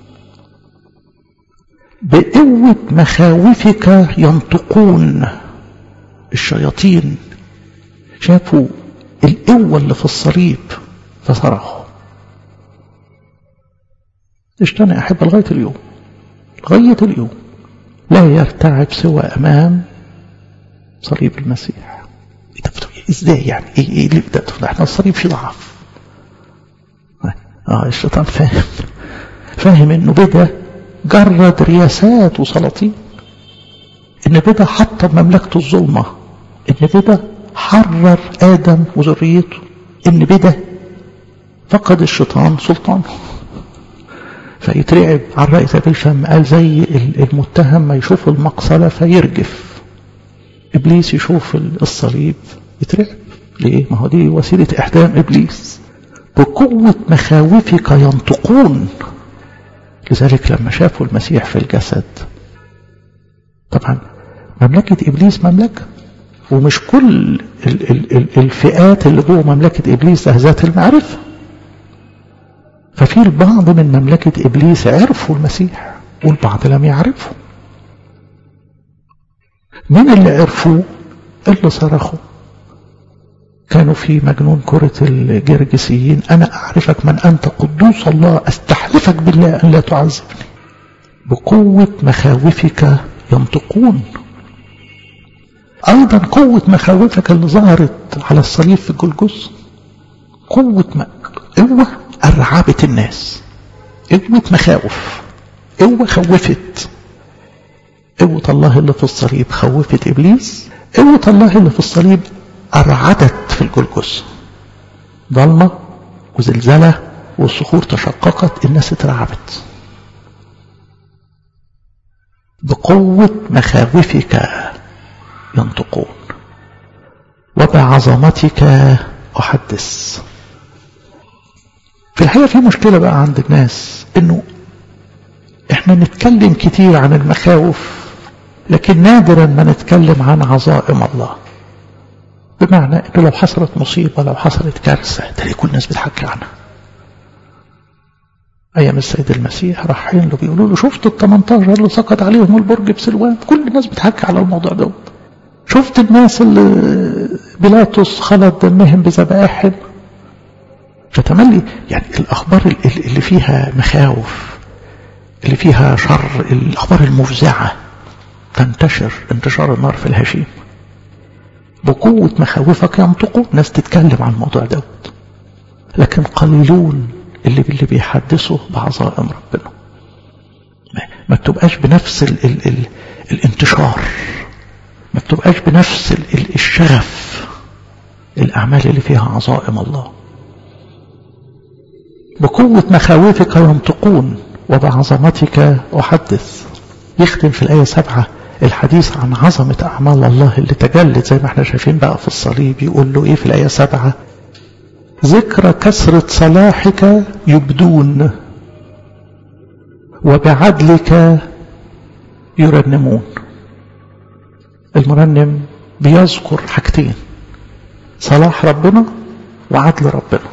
بقوة مخاوفك ينطقون الشياطين شافوا القوة اللي في الصليب فصرخوا اشتنى أحب لغاية اليوم لغاية اليوم لا يرتعب سوى أمام صليب المسيح ازاي يعني ايه ايه اللي ده احنا الصليب فيه ضعف اه الشيطان فاهم فاهم انه بدا جرد رياسات وسلاطين ان بدا حطم مملكة الظلمة ان بدا حرر ادم وذريته ان بدا فقد الشيطان سلطانه فيترعب على رأي الفم قال زي المتهم ما يشوف المقصلة فيرجف إبليس يشوف الصليب يترعب ليه؟ ما هو دي وسيلة إحدام إبليس بقوة مخاوفك ينطقون لذلك لما شافوا المسيح في الجسد طبعا مملكة إبليس مملكة ومش كل ال ال ال الفئات اللي جوه مملكة إبليس ذات المعرفة ففي البعض من مملكة إبليس عرفوا المسيح والبعض لم يعرفوا من اللي عرفوه اللي صرخوا كانوا في مجنون كرة الجرجسيين أنا أعرفك من أنت قدوس الله أستحلفك بالله أن لا تعذبني بقوة مخاوفك ينطقون أيضا قوة مخاوفك اللي ظهرت على الصليب في الجلجث قوة م... قوة أرعبت الناس قوة مخاوف قوة خوفت قوة الله اللي في الصليب خوفت إبليس قوة الله اللي في الصليب أرعدت في الجلجث ضلمة وزلزلة والصخور تشققت الناس اترعبت بقوة مخاوفك ينطقون وبعظمتك أحدث في الحقيقة في مشكلة بقى عند الناس انه احنا نتكلم كتير عن المخاوف لكن نادرا ما نتكلم عن عظائم الله بمعنى انه لو حصلت مصيبة لو حصلت كارثة تلاقي كل الناس بتحكي عنها ايام السيد المسيح رايحين له بيقولوا له شفت ال 18 اللي سقط عليهم البرج بسلوان كل الناس بتحكي على الموضوع دوت شفت الناس اللي بيلاطس خلط دمهم بذبائحهم فتملي يعني الأخبار اللي فيها مخاوف اللي فيها شر الأخبار المفزعة تنتشر انتشار النار في الهشيم بقوة مخاوفك ينطقوا ناس تتكلم عن الموضوع دوت لكن قليلون اللي اللي بيحدثوا بعظائم ربنا ما, ما بتبقاش بنفس ال ال ال الانتشار ما بتبقاش بنفس ال ال الشغف الأعمال اللي فيها عظائم الله بقوة مخاوفك ينطقون وبعظمتك أحدث يختم في الآية سبعة الحديث عن عظمة أعمال الله اللي تجلت زي ما احنا شايفين بقى في الصليب يقول له إيه في الآية سبعة ذكر كثرة صلاحك يبدون وبعدلك يرنمون المرنم بيذكر حاجتين صلاح ربنا وعدل ربنا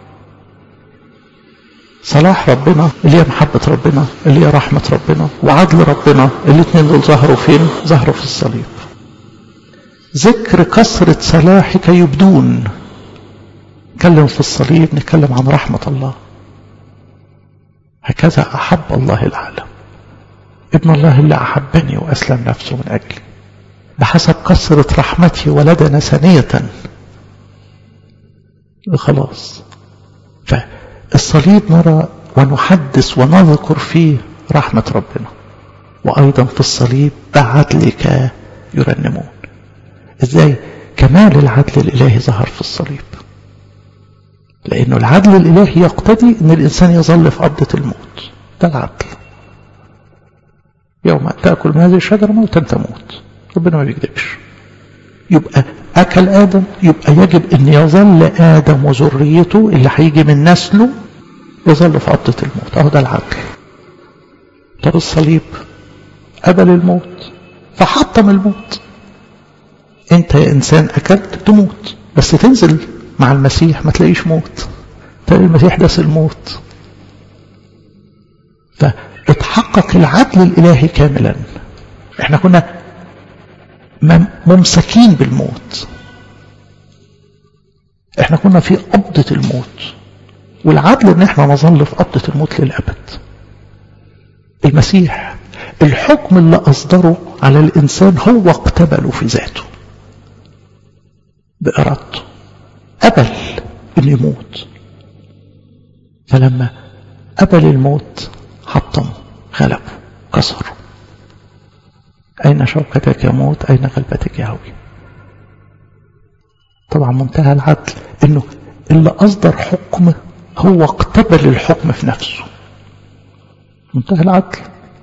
صلاح ربنا اللي هي محبة ربنا اللي هي رحمة ربنا وعدل ربنا الاثنين دول ظهروا فين ظهروا في الصليب ذكر كثرة صلاحك يبدون نتكلم في الصليب نتكلم عن رحمة الله هكذا أحب الله العالم ابن الله اللي أحبني وأسلم نفسه من أجلي بحسب كثرة رحمته ولدنا ثانية خلاص فالصليب نرى ونحدث ونذكر فيه رحمة ربنا وأيضا في الصليب بعدلك يرنمون ازاي كمال العدل الإلهي ظهر في الصليب لأنه العدل الإلهي يقتضي أن الإنسان يظل في قبضة الموت ده العدل يوم تأكل من هذه الشجرة موتا تموت ربنا ما بيكذبش يبقى أكل آدم يبقى يجب أن يظل آدم وذريته اللي هيجي من نسله يظل في قبضة الموت أهو ده العدل طب الصليب قبل الموت فحطم الموت انت يا انسان اكلت تموت بس تنزل مع المسيح ما تلاقيش موت تلاقي المسيح داس الموت فاتحقق العدل الالهي كاملا احنا كنا ممسكين بالموت احنا كنا في قبضة الموت والعدل ان احنا نظل في قبضة الموت للأبد المسيح الحكم اللي أصدره على الإنسان هو اقتبله في ذاته بإرادته قبل أن يموت فلما قبل الموت حطمه غلبه كسره أين شوكتك يا موت أين غلبتك يا هوي طبعا منتهى العدل أنه اللي أصدر حكم هو اقتبل الحكم في نفسه منتهى العدل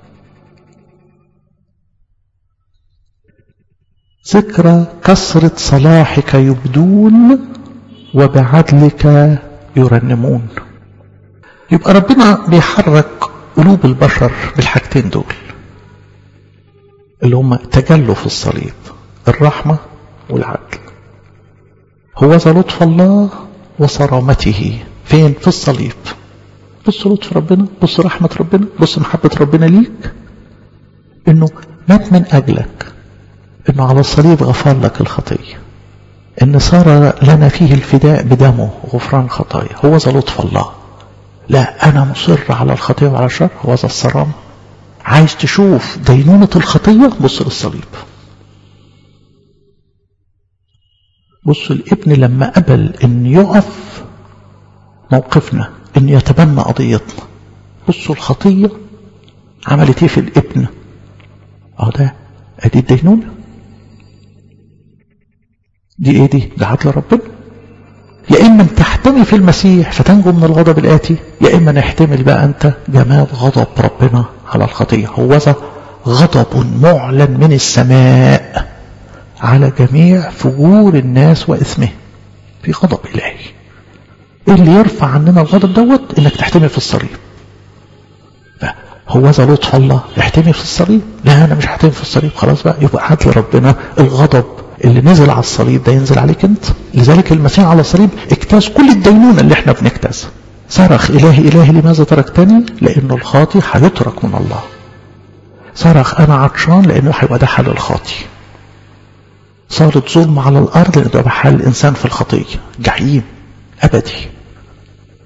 ذكرى كثرة صلاحك يبدون وبعدلك يرنمون يبقى ربنا بيحرك قلوب البشر بالحاجتين دول اللي هم تجلوا في الصليب الرحمة والعدل هو ذا لطف الله وصرامته فين في الصليب بص لطف ربنا بص رحمة ربنا بص محبة ربنا ليك انه مات من اجلك انه على الصليب غفر لك الخطية ان صار لنا فيه الفداء بدمه غفران الخطايا هو ذا لطف الله لا انا مصر على الخطية وعلى الشر هو ذا الصرام عايز تشوف دينونة الخطية بص للصليب بص الابن لما قبل ان يقف موقفنا ان يتبنى قضيتنا بصوا الخطية عملت ايه في الابن اهو ده ادي الدينونة دي ايه دي ده عدل ربنا يا اما تحتمي في المسيح فتنجو من الغضب الاتي يا اما نحتمل بقى انت جمال غضب ربنا على الخطية هو ذا غضب معلن من السماء على جميع فجور الناس وإثمه في غضب إلهي اللي يرفع عننا الغضب دوت انك تحتمي في الصليب هو ذا لطف الله احتمي في الصليب لا انا مش هحتمي في الصليب خلاص بقى يبقى عدل ربنا الغضب اللي نزل على الصليب ده ينزل عليك انت لذلك المسيح على الصليب اجتاز كل الدينونة اللي احنا بنجتازها صرخ إلهي إلهي لماذا تركتني لأنه الخاطي هيترك من الله صرخ أنا عطشان لأنه هيبقى ده حال الخاطي صارت ظلم على الأرض لأنه ده حال الإنسان في الخطية جحيم أبدي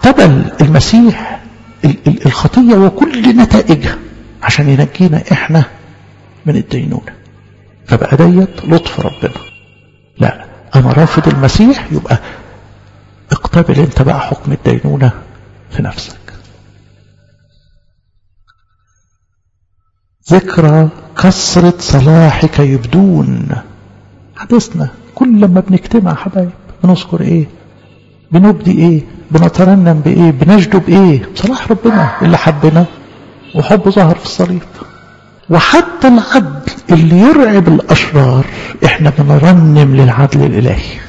اقتبل المسيح الخطية وكل نتائجها عشان ينجينا احنا من الدينونة فبقى ديت لطف ربنا لا انا رافض المسيح يبقى اقتبل انت بقى حكم الدينونة في نفسك ذكرى كثرة صلاحك يبدون حدثنا كل لما بنجتمع حبايب بنذكر ايه بنبدي ايه بنترنم بايه بنجدب بايه صلاح ربنا اللي حبنا وحبه ظهر في الصليب وحتى العدل اللي يرعب الاشرار احنا بنرنم للعدل الالهي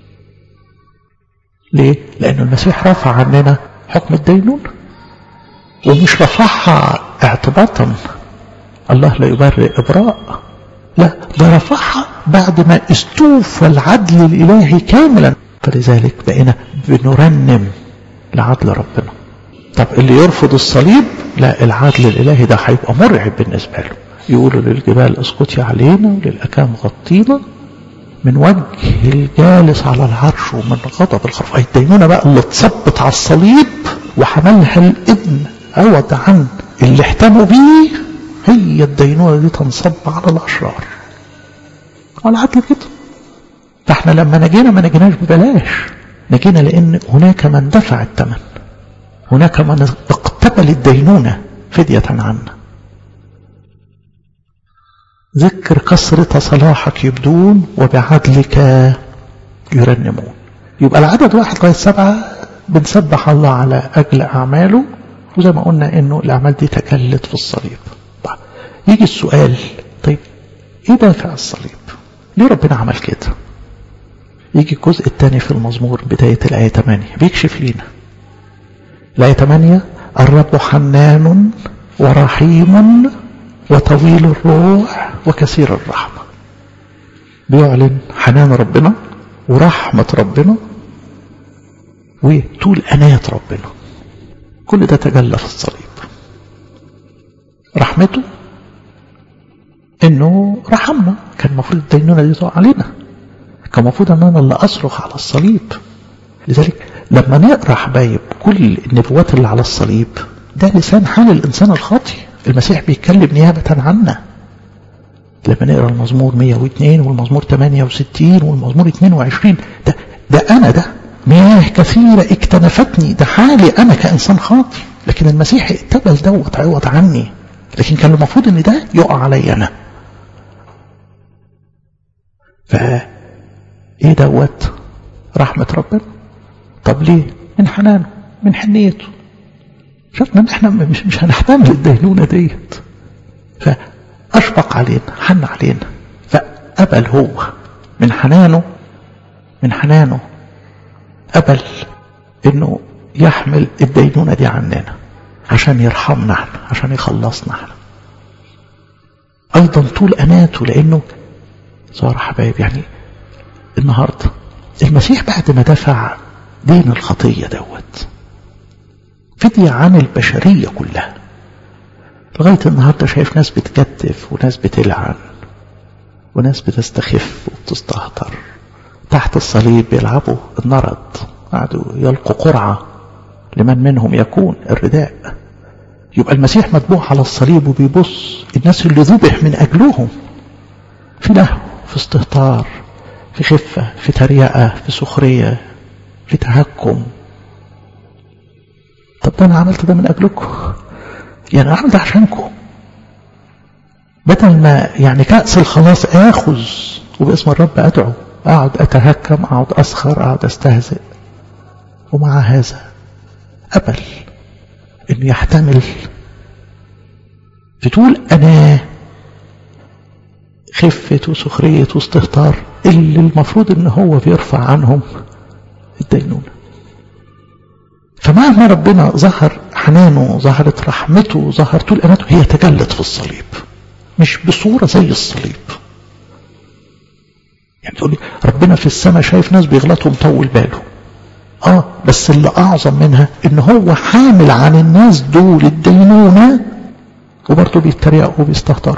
ليه لان المسيح رفع عننا حكم الدينون ومش رفعها اعتباطا الله لا يبرئ ابراء لا ده رفعها بعد ما استوفى العدل الالهي كاملا فلذلك بقينا بنرنم لعدل ربنا طب اللي يرفض الصليب لا العدل الالهي ده هيبقى مرعب بالنسبه له يقولوا للجبال اسقطي علينا وللاكام غطينا من وجه الجالس على العرش ومن غضب الخرف اي الدينونة بقى اللي اتثبت على الصليب وحملها الابن عوض عن اللي احتموا بيه هي الدينونة دي تنصب على الاشرار على عدل كده فاحنا لما نجينا ما نجيناش ببلاش نجينا لان هناك من دفع الثمن هناك من اقتبل الدينونة فدية عنا ذكر كثرة صلاحك يبدون وبعدلك يرنمون يبقى العدد واحد لغاية سبعة بنسبح الله على أجل أعماله وزي ما قلنا إنه الأعمال دي تكلت في الصليب طيب يجي السؤال طيب إيه دافع الصليب؟ ليه ربنا عمل كده؟ يجي الجزء الثاني في المزمور بداية الآية 8 بيكشف لينا الآية 8 الرب حنان ورحيم وطويل الروح وكثير الرحمة بيعلن حنان ربنا ورحمة ربنا وطول أناة ربنا كل ده تجلى في الصليب رحمته انه رحمنا كان المفروض الدينونة دي تقع علينا كان المفروض ان انا اللي اصرخ على الصليب لذلك لما نقرا حبايب كل النبوات اللي على الصليب ده لسان حال الانسان الخاطئ المسيح بيتكلم نيابة عنا لما نقرا المزمور 102 والمزمور 68 والمزمور 22 ده ده انا ده مياه كثيرة اكتنفتني ده حالي انا كانسان خاطئ لكن المسيح اقتبل دوت عوض عني لكن كان المفروض ان ده يقع علي انا ف ايه دوت رحمة ربنا طب ليه من حنانه من حنيته شفنا ان احنا مش مش هنحتمل الدينونة ديت فاشفق علينا حن علينا فقبل هو من حنانه من حنانه قبل انه يحمل الدينونة دي عننا عشان يرحمنا احنا عشان يخلصنا احنا ايضا طول اناته لانه صار حبايب يعني النهارده المسيح بعد ما دفع دين الخطيه دوت فدية عن البشرية كلها لغاية النهاردة شايف ناس بتكتف وناس بتلعن وناس بتستخف وبتستهتر تحت الصليب بيلعبوا النرد قعدوا يلقوا قرعة لمن منهم يكون الرداء يبقى المسيح متبوع على الصليب وبيبص الناس اللي ذبح من أجلهم في لهو في استهتار في خفة في تريقة في سخرية في تهكم طب ده انا عملت ده من اجلكم يعني انا عملت ده عشانكم بدل ما يعني كأس الخلاص اخذ وباسم الرب ادعو اقعد اتهكم اقعد اسخر اقعد استهزئ ومع هذا قبل انه يحتمل بتقول انا خفة وسخرية واستهتار اللي المفروض ان هو بيرفع عنهم الدينونه فمهما ربنا ظهر حنانه ظهرت رحمته ظهر طول أماته هي تجلت في الصليب مش بصورة زي الصليب يعني تقول لي ربنا في السماء شايف ناس بيغلطوا مطول باله اه بس اللي اعظم منها ان هو حامل عن الناس دول الدينونة وبرضه بيتريقوا وبيستهتروا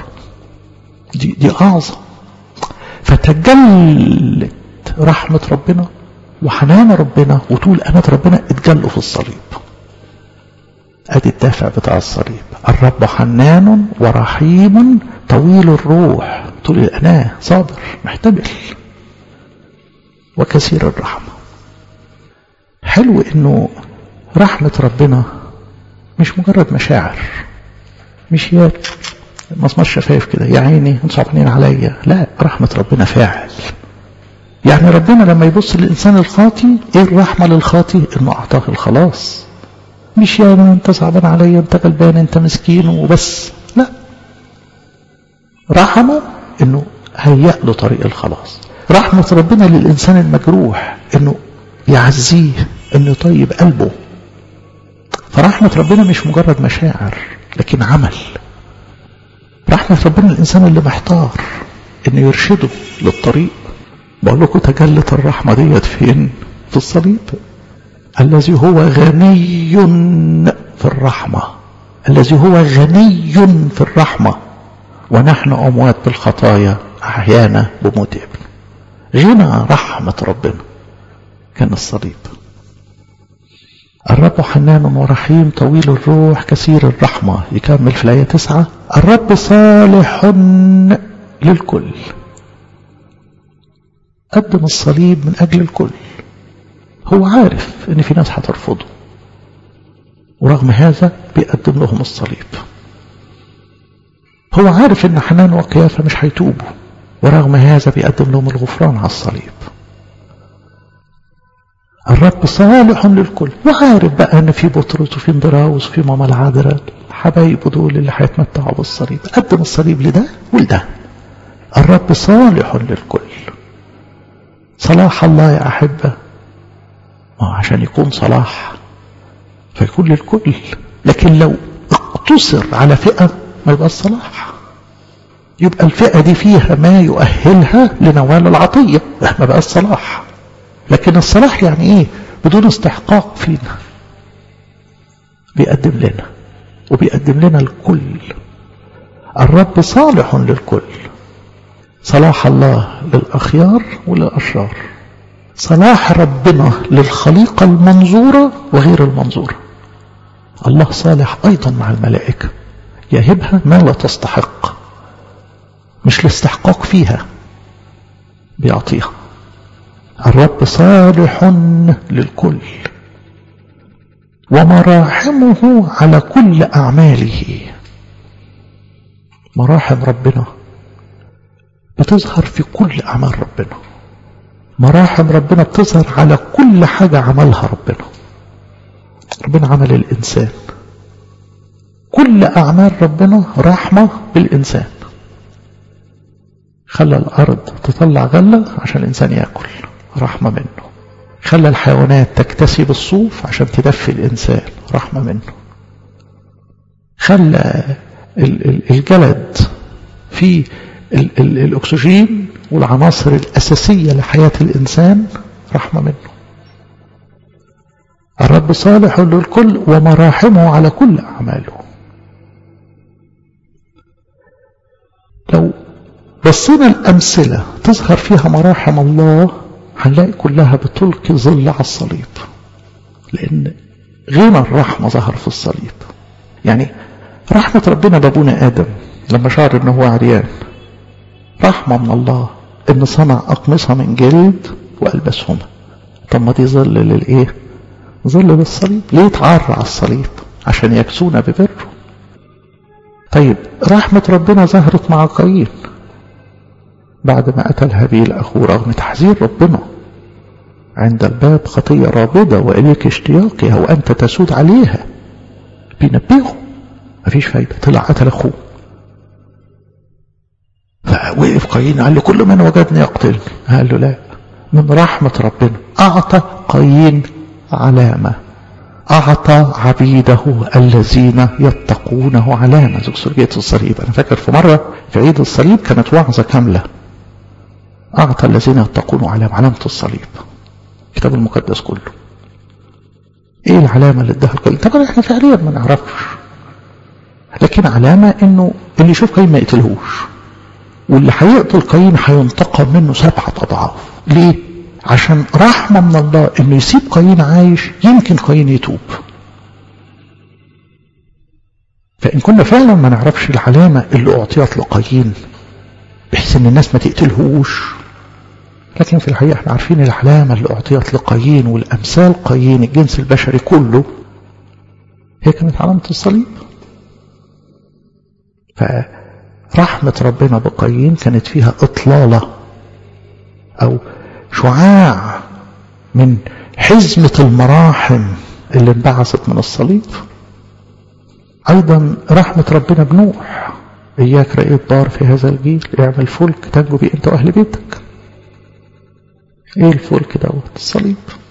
دي دي اعظم فتجلت رحمة ربنا وحنان ربنا وطول أمة ربنا اتجلوا في الصليب ادي الدافع بتاع الصليب الرب حنان ورحيم طويل الروح طول الأناة صابر محتمل وكثير الرحمة حلو انه رحمة ربنا مش مجرد مشاعر مش يا مسمار شفايف كده يا عيني انتوا صعبانين عليا لا رحمة ربنا فاعل يعني ربنا لما يبص للإنسان الخاطي ايه الرحمة للخاطي انه اعطاه الخلاص مش يا انت صعبان عليا انت غلبان انت مسكين وبس لا رحمه انه هيأ له طريق الخلاص رحمة ربنا للإنسان المجروح انه يعزيه انه يطيب قلبه فرحمة ربنا مش مجرد مشاعر لكن عمل رحمة ربنا الإنسان اللي محتار انه يرشده للطريق بقول لكم تجلت الرحمة ديت فين في الصليب الذي هو غني في الرحمة الذي هو غني في الرحمة ونحن أموات بالخطايا أحيانا بموت ابن غنى رحمة ربنا كان الصليب الرب حنان ورحيم طويل الروح كثير الرحمة يكمل في الآية تسعة الرب صالح للكل قدم الصليب من أجل الكل هو عارف ان في ناس هترفضه ورغم هذا بيقدم لهم الصليب هو عارف ان حنان وقيافة مش هيتوبوا ورغم هذا بيقدم لهم الغفران على الصليب الرب صالح للكل وعارف بقى ان في بطرس وفي اندراوس وفي ماما العذراء حبايبه دول اللي هيتمتعوا بالصليب قدم الصليب لده ولده الرب صالح للكل صلاح الله يا أحبة ما عشان يكون صلاح فيكون للكل لكن لو اقتصر على فئة ما يبقى الصلاح يبقى الفئة دي فيها ما يؤهلها لنوال العطية ما بقى الصلاح لكن الصلاح يعني ايه بدون استحقاق فينا بيقدم لنا وبيقدم لنا الكل الرب صالح للكل صلاح الله للأخيار وللأشرار صلاح ربنا للخليقة المنظورة وغير المنظورة الله صالح أيضا مع الملائكة يهبها ما لا تستحق مش الاستحقاق فيها بيعطيها الرب صالح للكل ومراحمه على كل أعماله مراحم ربنا بتظهر في كل أعمال ربنا مراحم ربنا بتظهر على كل حاجة عملها ربنا ربنا عمل الإنسان كل أعمال ربنا رحمة بالإنسان خلى الأرض تطلع غلة عشان الإنسان يأكل رحمة منه خلى الحيوانات تكتسب الصوف عشان تدفي الإنسان رحمة منه خلى الجلد في ال ال الأكسجين والعناصر الأساسية لحياة الإنسان رحمة منه الرب صالح للكل ومراحمه على كل أعماله لو بصينا الأمثلة تظهر فيها مراحم الله هنلاقي كلها بتلقي ظل على الصليب لأن غنى الرحمة ظهر في الصليب يعني رحمة ربنا بابونا آدم لما شعر انه هو عريان رحمة من الله ان صنع اقمصة من جلد والبسهما طب ما دي ظل للايه ظل للصليب ليه تعرى على الصليب عشان يكسونا ببره طيب رحمة ربنا ظهرت مع قايين بعد ما قتل هابيل أخوه رغم تحذير ربنا عند الباب خطية رابضة وإليك اشتياقها وأنت تسود عليها بينبهه مفيش فايدة طلع قتل أخوه فوقف قايين قال له كل من وجدني يقتلني قال له لا من رحمة ربنا أعطى قايين علامة أعطى عبيده الذين يتقونه علامة زوج سرجية الصليب أنا فاكر في مرة في عيد الصليب كانت وعظة كاملة أعطى الذين يتقونه علامة علامة الصليب الكتاب المقدس كله ايه العلامة اللي اداها الكل طبعا احنا فعليا ما نعرفش لكن علامة انه اللي يشوف قايين ما يقتلهوش واللي هيقتل قايين هينتقم منه سبعة اضعاف ليه عشان رحمة من الله انه يسيب قايين عايش يمكن قايين يتوب فإن كنا فعلا ما نعرفش العلامة اللي أعطيت لقايين بحيث إن الناس ما تقتلهوش لكن في الحقيقة احنا عارفين العلامة اللي أعطيت لقايين والأمثال قايين الجنس البشري كله هي كانت علامة الصليب فرحمة ربنا بقايين كانت فيها إطلالة أو شعاع من حزمة المراحم اللي انبعثت من الصليب أيضا رحمة ربنا بنوح إياك رأيت بار في هذا الجيل اعمل فلك تنجو بيه أنت وأهل بيتك إيه الفلك دوت الصليب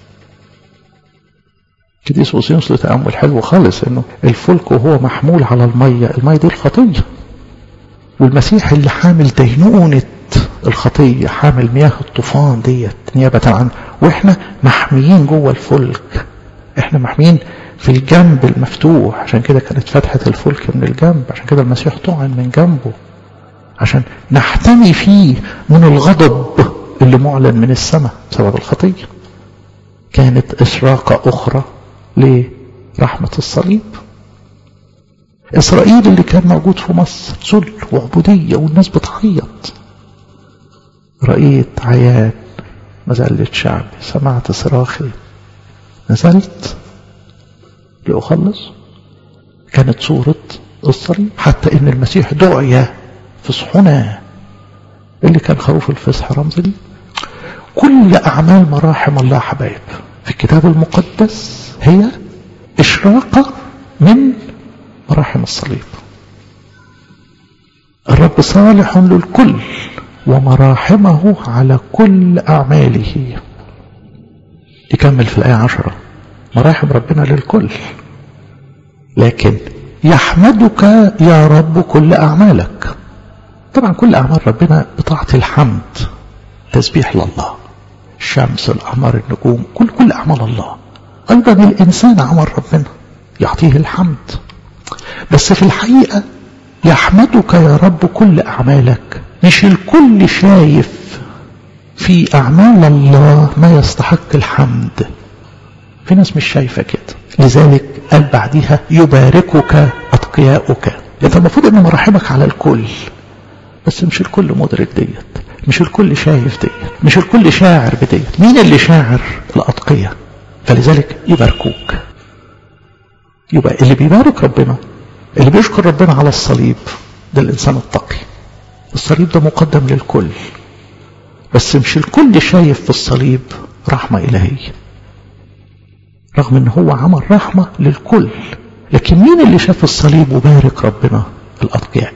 كديس وسينس له تأمل حلو خالص إنه الفلك وهو محمول على المية المية دي الخطية والمسيح اللي حامل دينونة الخطية حامل مياه الطوفان ديت نيابة عن واحنا محميين جوه الفلك احنا محميين في الجنب المفتوح عشان كده كانت فتحة الفلك من الجنب عشان كده المسيح طعن من جنبه عشان نحتمي فيه من الغضب اللي معلن من السماء بسبب الخطية كانت إشراقة أخرى لرحمة الصليب إسرائيل اللي كان موجود في مصر ذل وعبودية والناس بتعيط رأيت عيان مذلة شعبي سمعت صراخي نزلت لأخلص كانت صورة الصليب حتى إن المسيح دعي في صحنا اللي كان خروف الفصح رمز لي كل أعمال مراحم الله حبايب في الكتاب المقدس هي إشراقة من مراحم الصليب الرب صالح للكل ومراحمه على كل أعماله يكمل في الآية عشرة مراحم ربنا للكل لكن يحمدك يا رب كل أعمالك طبعا كل أعمال ربنا بطاعة الحمد تسبيح لله الشمس القمر النجوم كل كل أعمال الله أيضا الإنسان عمل ربنا يعطيه الحمد بس في الحقيقة يحمدك يا رب كل أعمالك مش الكل شايف في أعمال الله ما يستحق الحمد في ناس مش شايفة كده لذلك قال بعدها يباركك أتقياؤك انت المفروض ان مراحمك على الكل بس مش الكل مدرك ديت مش الكل شايف ديت مش الكل شاعر بديت مين اللي شاعر الأتقية فلذلك يباركوك يبقى اللي بيبارك ربنا اللي بيشكر ربنا على الصليب ده الإنسان التقي الصليب ده مقدم للكل بس مش الكل شايف في الصليب رحمة إلهية رغم ان هو عمل رحمة للكل لكن مين اللي شاف الصليب وبارك ربنا الأتقياء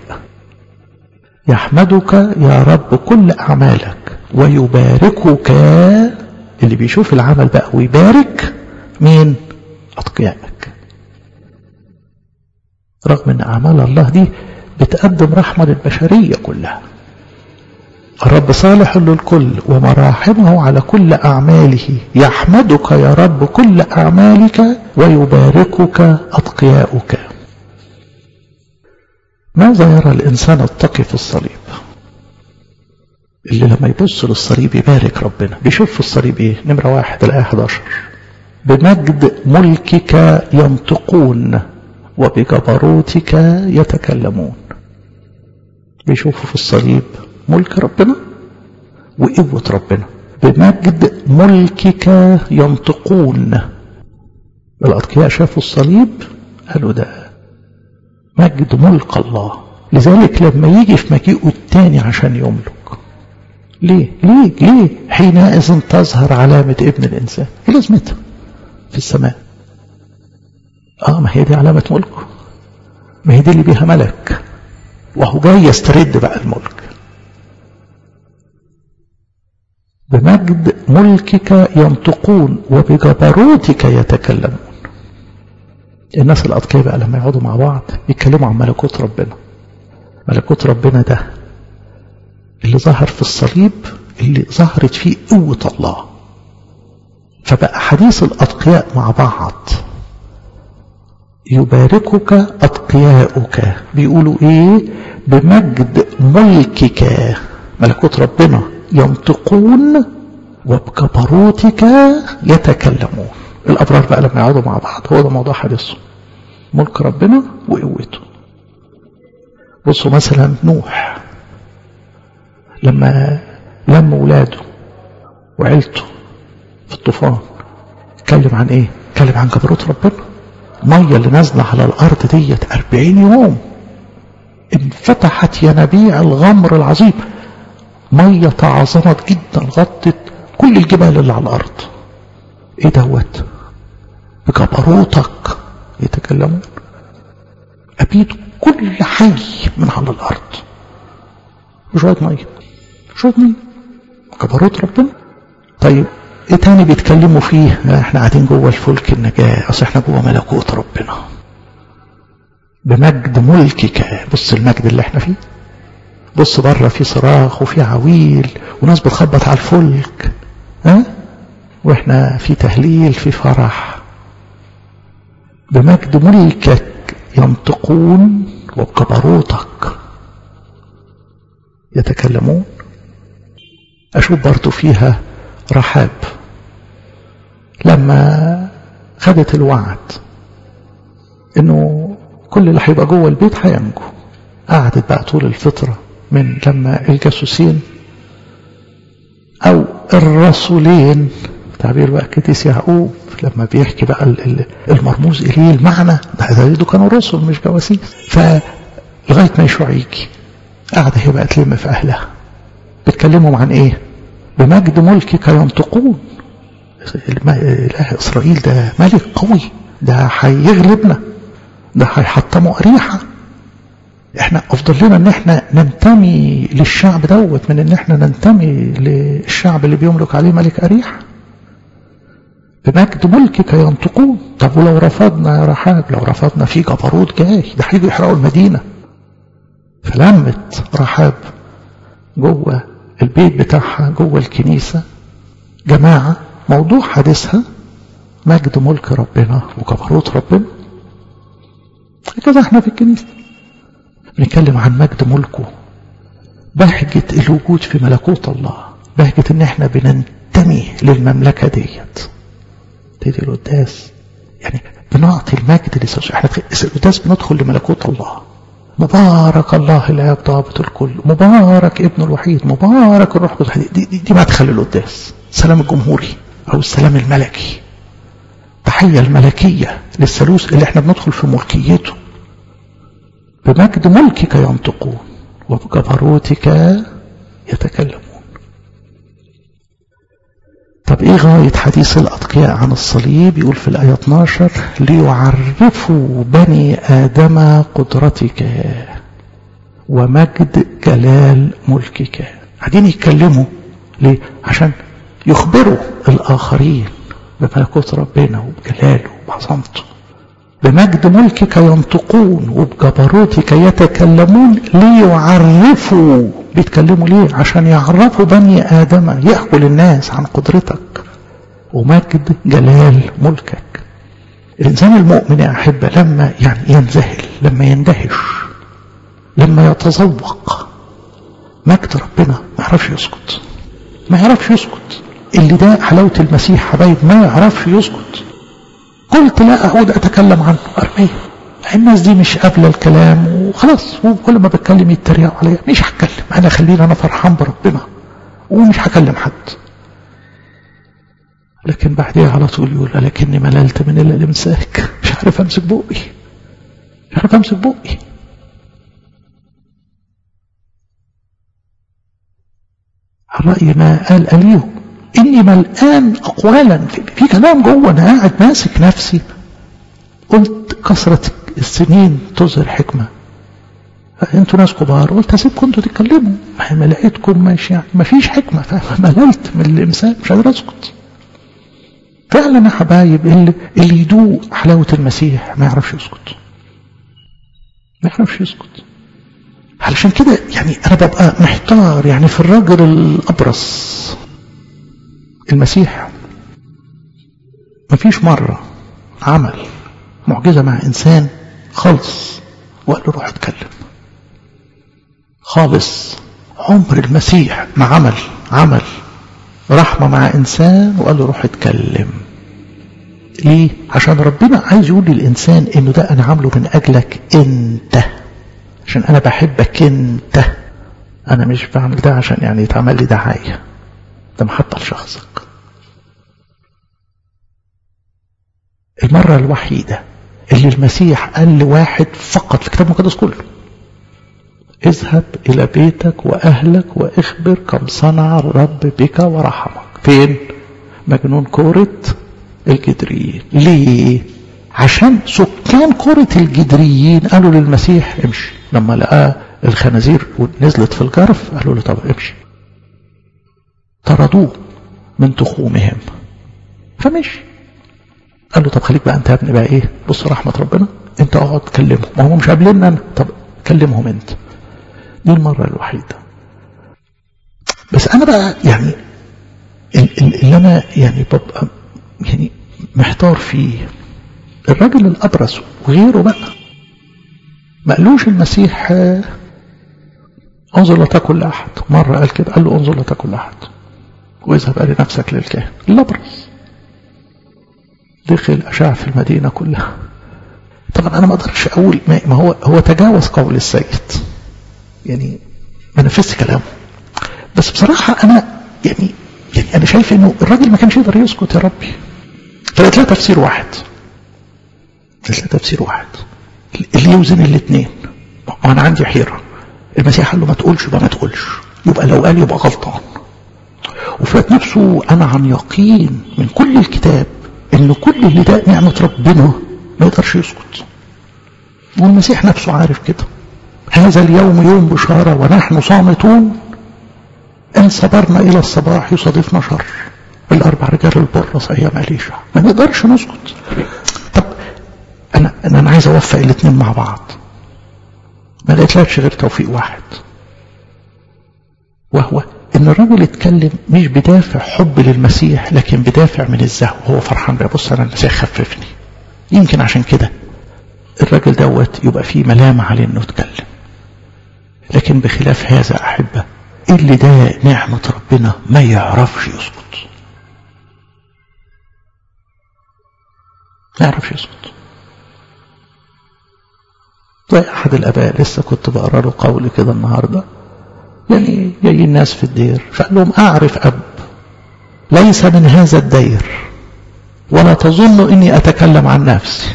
يحمدك يا رب كل أعمالك ويباركك اللي بيشوف العمل بقى ويبارك مين أتقيائك رغم ان أعمال الله دي بتقدم رحمة للبشرية كلها الرب صالح للكل ومراحمه على كل أعماله يحمدك يا رب كل أعمالك ويباركك أتقياؤك ماذا يرى الإنسان التقي في الصليب اللي لما يبص للصليب يبارك ربنا بيشوف في الصليب ايه نمرة واحد الآية 11 بمجد ملكك ينطقون وبجبروتك يتكلمون بيشوفوا في الصليب ملك ربنا وقوة ربنا بمجد ملكك ينطقون الأتقياء شافوا الصليب قالوا ده مجد ملك الله لذلك لما يجي في مجيئه الثاني عشان يملك ليه ليه ليه حينئذ تظهر علامة ابن الإنسان ايه لازمتها في السماء اه ما هي دي علامة ملكه ما هي دي اللي بيها ملك وهو جاي يسترد بقى الملك بمجد ملكك ينطقون وبجبروتك يتكلمون الناس الأتقياء بقى لما يقعدوا مع بعض يتكلموا عن ملكوت ربنا ملكوت ربنا ده اللي ظهر في الصليب اللي ظهرت فيه قوة الله فبقى حديث الأتقياء مع بعض يباركك أتقياؤك بيقولوا إيه بمجد ملكك ملكوت ربنا ينطقون وبجبروتك يتكلمون الأبرار بقى لما يقعدوا مع بعض هو ده موضوع حديثهم ملك ربنا وقوته بصوا مثلا نوح لما لم ولاده وعيلته في الطوفان اتكلم عن ايه اتكلم عن جبروت ربنا الميه اللي نازله على الارض ديت 40 يوم انفتحت ينابيع الغمر العظيم ميه تعظمت جدا غطت كل الجبال اللي على الارض ايه دوت بجبروتك يتكلمون ابيد كل حي من على الارض بشويه ميه شويه ميه جبروت ربنا طيب ايه تاني بيتكلموا فيه احنا قاعدين جوه الفلك النجاة اصل احنا جوه ملكوت ربنا بمجد ملكك بص المجد اللي احنا فيه بص بره في صراخ وفي عويل وناس بتخبط على الفلك ها واحنا في تهليل في فرح بمجد ملكك ينطقون وبجبروتك يتكلمون اشوف برضو فيها رحاب لما خدت الوعد انه كل اللي هيبقى جوه البيت هينجو قعدت بقى طول الفترة من لما الجاسوسين او الرسولين تعبير بقى كتيس يعقوب لما بيحكي بقى المرموز اليه المعنى ده ده كانوا رسل مش جواسيس فلغايه ما يشوع يجي قاعده هي بقى تلم في اهلها بيتكلموا عن ايه؟ بمجد ملكك ينطقون اله اسرائيل ده ملك قوي ده هيغلبنا ده هيحطموا اريحه احنا افضل لنا ان احنا ننتمي للشعب دوت من ان احنا ننتمي للشعب اللي بيملك عليه ملك اريحه بمجد ملكك ينطقون طب ولو رفضنا يا رحاب لو رفضنا في جبروت جاي ده هيجوا يحرقوا المدينه فلمت رحاب جوه البيت بتاعها جوه الكنيسة جماعة موضوع حديثها مجد ملك ربنا وجبروت ربنا هكذا احنا في الكنيسة بنتكلم عن مجد ملكه بهجة الوجود في ملكوت الله بهجة ان احنا بننتمي للمملكة ديت تيجي القداس يعني بنعطي المجد لسوس احنا في القداس بندخل لملكوت الله مبارك الله الاب ضابط الكل مبارك ابن الوحيد مبارك الروح القدس دي, دي, دي مدخل القداس السلام الجمهوري او السلام الملكي التحية الملكية للثالوث اللي احنا بندخل في ملكيته بمجد ملكك ينطقون وبجبروتك يتكلمون طب ايه غاية حديث الأتقياء عن الصليب يقول في الآية 12 ليعرفوا بني آدم قدرتك ومجد جلال ملكك قاعدين يتكلموا ليه عشان يخبروا الآخرين بملكوت ربنا وبجلاله وبعظمته بمجد ملكك ينطقون وبجبروتك يتكلمون ليعرفوا بيتكلموا ليه عشان يعرفوا بني آدم يحكوا للناس عن قدرتك ومجد جلال ملكك الإنسان المؤمن يا أحبة لما يعني ينذهل لما يندهش لما يتذوق مجد ربنا ما يعرفش يسكت ما يعرفش يسكت اللي ده حلاوة المسيح حبايب ما يعرفش يسكت قلت لا أعود أتكلم عنه أرميه الناس دي مش قابلة الكلام وخلاص وكل ما بتكلم يتريقوا عليا مش هتكلم أنا خليني أنا فرحان بربنا ومش هكلم حد لكن بعدها على طول يقول لكني مللت من الامساك مش عارف امسك بقي مش عارف امسك بقي الرأي ما قال أليه إني ملآن أقوالا في, في كلام جوه أنا قاعد ماسك نفسي قلت كثرة السنين تظهر حكمة انتوا ناس كبار قلت اسيبكم انتوا تتكلموا ما لقيتكم ماشي يعني ما فيش حكمة فمللت من الإمساك مش قادر أسكت فعلا يا حبايب اللي, اللي يدوق حلاوة المسيح ما يعرفش يسكت ما يعرفش يسكت علشان كده يعني أنا ببقى محتار يعني في الراجل الأبرص المسيح ما فيش مرة عمل معجزة مع إنسان خالص وقال له روح اتكلم خالص عمر المسيح ما عمل عمل رحمة مع إنسان وقال له روح اتكلم ليه؟ عشان ربنا عايز يقول للإنسان إنه ده أنا عامله من أجلك أنت عشان أنا بحبك أنت أنا مش بعمل ده عشان يعني يتعمل لي دعاية ده محطة لشخصك المرة الوحيدة اللي المسيح قال لواحد فقط في الكتاب المقدس كله اذهب إلى بيتك وأهلك وإخبر كم صنع الرب بك ورحمك فين؟ مجنون كورة الجدريين ليه؟ عشان سكان كرة الجدريين قالوا للمسيح امشي لما لقاه الخنازير نزلت في الجرف قالوا له طب امشي طردوه من تخومهم فمشي قال له طب خليك بقى انت يا ابني بقى ايه بص رحمة ربنا انت اقعد كلمهم ما هم مش قابليننا انا طب كلمهم انت دي المرة الوحيدة بس انا بقى يعني اللي انا يعني ببقى يعني محتار فيه الراجل الابرص وغيره بقى ما قالوش المسيح انظر لا تاكل لاحد مره قال كده قال له انظر لا تاكل لاحد واذهب قال نفسك للكاهن الابرص دخل اشاع في المدينه كلها طبعا انا ما اقدرش اقول ما هو هو تجاوز قول السيد يعني ما نفذش كلامه بس بصراحه انا يعني يعني انا شايف انه الراجل ما كانش يقدر يسكت يا ربي فلقيت لها تفسير واحد لقيت لها تفسير واحد اللي يوزن الاثنين وانا عندي حيره المسيح قال له ما تقولش يبقى ما تقولش يبقى لو قال يبقى غلطان وفي نفسه انا عن يقين من كل الكتاب ان كل اللي ده نعمه ربنا ما يقدرش يسكت والمسيح نفسه عارف كده هذا اليوم يوم بشاره ونحن صامتون ان صبرنا الى الصباح يصادفنا شر الاربع رجال البرص ايام اليشع ما نقدرش نسكت طب انا انا عايز اوفق الاثنين مع بعض ما لقيتلكش غير توفيق واحد وهو ان الراجل اتكلم مش بدافع حب للمسيح لكن بدافع من الزهو هو فرحان بقى بص انا المسيح خففني يمكن عشان كده الراجل دوت يبقى فيه ملامة عليه انه يتكلم لكن بخلاف هذا احبه اللي ده نعمة ربنا ما يعرفش يسكت ما يعرفش يسكت زي أحد الآباء لسه كنت بقرا له قول كده النهارده يعني جايين ناس في الدير فقال لهم أعرف أب ليس من هذا الدير ولا تظن إني أتكلم عن نفسي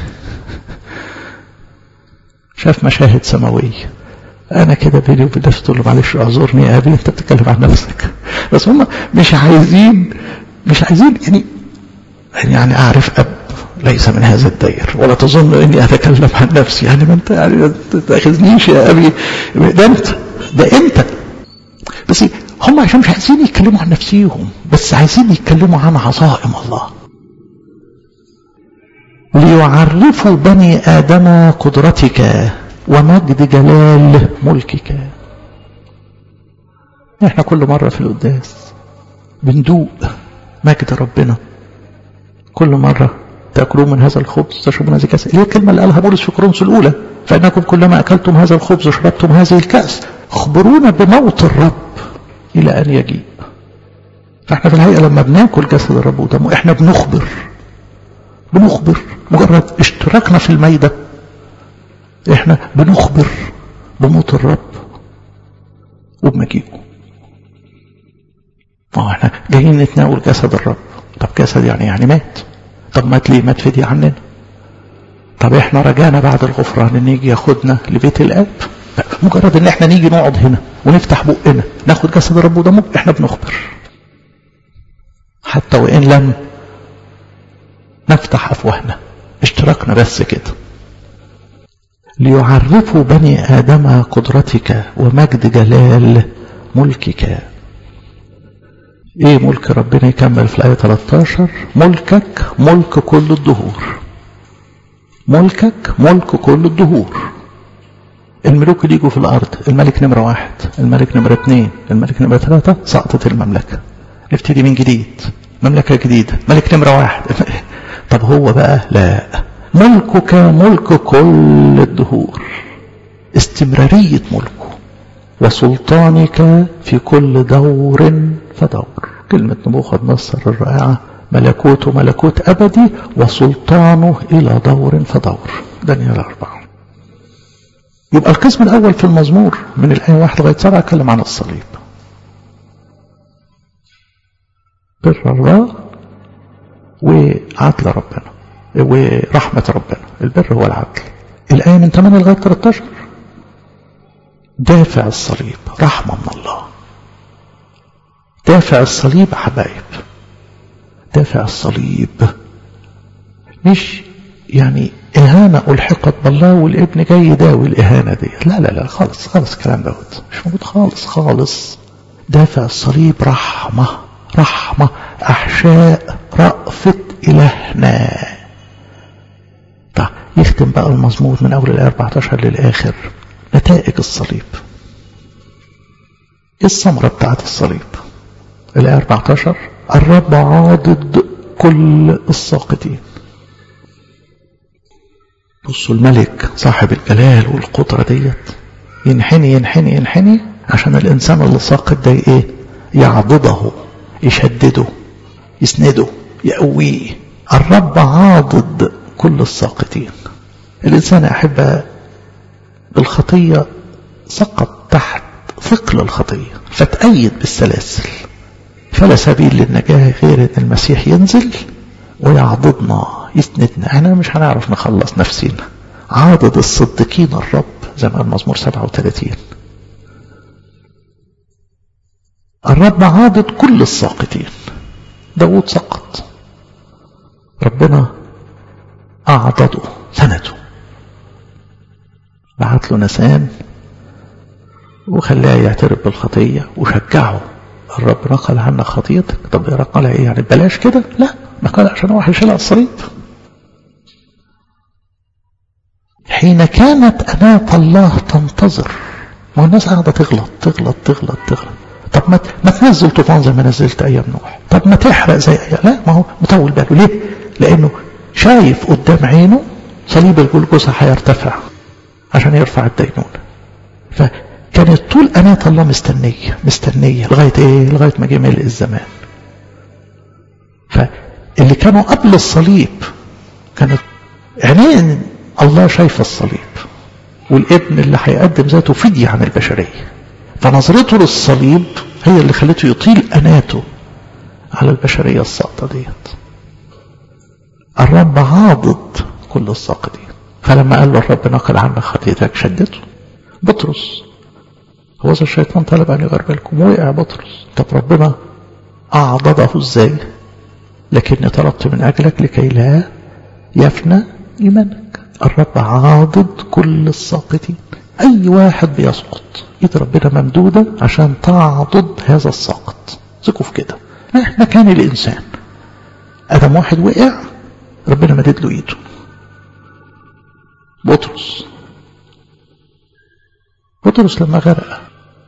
شاف مشاهد سماوية أنا كده بيني وبين نفسي تقول له معلش اعذرني يا أبي أنت بتتكلم عن نفسك بس هم مش عايزين مش عايزين يعني يعني أعرف أب ليس من هذا الدير ولا تظن اني اتكلم عن نفسي يعني ما انت يعني ما تاخذنيش يا ابي ده انت ده انت بس هم عشان مش عايزين يتكلموا عن نفسيهم بس عايزين يتكلموا عن عظائم الله ليعرفوا بني ادم قدرتك ومجد جلال ملكك احنا كل مره في القداس بندوق مجد ربنا كل مره تأكلون من هذا الخبز تشربون هذه الكأس اللي هي الكلمة اللي قالها بولس في كورنثوس الأولى فإنكم كلما أكلتم هذا الخبز وشربتم هذه الكأس اخبرونا بموت الرب إلى أن يجيء فإحنا في الحقيقة لما بناكل جسد الرب ودمه إحنا بنخبر بنخبر مجرد اشتراكنا في الميدة إحنا بنخبر بموت الرب وبمجيئه ما هو احنا جايين نتناول جسد الرب طب جسد يعني يعني مات طب مات ليه مات فدي عننا طب احنا رجعنا بعد الغفران ان يجي ياخدنا لبيت الاب مجرد ان احنا نيجي نقعد هنا ونفتح بقنا ناخد جسد الرب ودمه احنا بنخبر حتى وان لم نفتح افواهنا اشتركنا بس كده ليعرفوا بني ادم قدرتك ومجد جلال ملكك ايه ملك ربنا يكمل في الآية 13 ملكك ملك كل الدهور ملكك ملك كل الدهور الملوك اللي يجوا في الأرض الملك نمرة واحد الملك نمرة اثنين الملك نمرة ثلاثة سقطت المملكة نبتدي من جديد مملكة جديدة ملك نمرة واحد طب هو بقى لا ملكك ملك كل الدهور استمرارية ملكه وسلطانك في كل دور فدور كلمة نبوخذ نصر الرائعة ملكوته ملكوت أبدي وسلطانه إلى دور فدور دانيال أربعة يبقى القسم الأول في المزمور من الآية واحد لغاية سبعة اتكلم عن الصليب بر الله وعدل ربنا ورحمة ربنا البر هو العدل الآية من 8 لغاية 13 دافع الصليب رحمة من الله دافع الصليب حبايب دافع الصليب مش يعني إهانة ألحقت بالله والابن جاي يداوي الإهانة دي لا لا لا خالص خالص الكلام دوت مش موجود خالص خالص دافع الصليب رحمة رحمة أحشاء رأفة إلهنا طيب يختم بقى المزمور من أول الآية 14 للآخر نتائج الصليب إيه الثمرة بتاعت الصليب الآية 14 الرب عاضد كل الساقطين بصوا الملك صاحب الجلال والقدرة ديت ينحني ينحني ينحني عشان الإنسان اللي ساقط ده إيه يعضده يشدده يسنده يقويه الرب عاضد كل الساقطين الإنسان أحب بالخطية سقط تحت ثقل الخطية فتأيد بالسلاسل فلا سبيل للنجاة غير أن المسيح ينزل ويعضدنا يسندنا احنا مش هنعرف نخلص نفسينا عاضد الصديقين الرب زي ما المزمور 37 الرب عاضد كل الساقطين داود سقط ربنا أعضده سنده بعت له نسان وخلاه يعترف بالخطية وشجعه الرب نقل عنك خطيتك طب نقل ايه يعني بلاش كده لا نقل عشان هو هيشيلها على الصليب حين كانت أناة الله تنتظر ما هو الناس قاعدة تغلط تغلط تغلط تغلط طب ما ما تنزل طوفان زي ما نزلت أيام نوح طب ما تحرق زي أيام لا ما هو مطول باله ليه لأنه شايف قدام عينه صليب الجلجسة هيرتفع عشان يرفع الدينونة فكانت طول أناة الله مستنية مستنية لغاية إيه لغاية ما جه ملء الزمان فاللي كانوا قبل الصليب كانت عينين الله شايف الصليب والابن اللي هيقدم ذاته فدية عن البشرية فنظرته للصليب هي اللي خلته يطيل أناته على البشرية الساقطة ديت الرب عاضد كل الساقطين فلما قال له الرب نقل عنك خطيتك شدته بطرس هو الشيطان طلب أن يغربلكم وقع بطرس طب ربنا أعضده ازاي لكني طلبت من أجلك لكي لا يفنى إيمانك الرب عاضد كل الساقطين أي واحد بيسقط إيد ربنا ممدودة عشان تعضد هذا الساقط ثقوا في كده احنا كان الإنسان أدم واحد وقع ربنا مدد له إيده بطرس بطرس لما غرق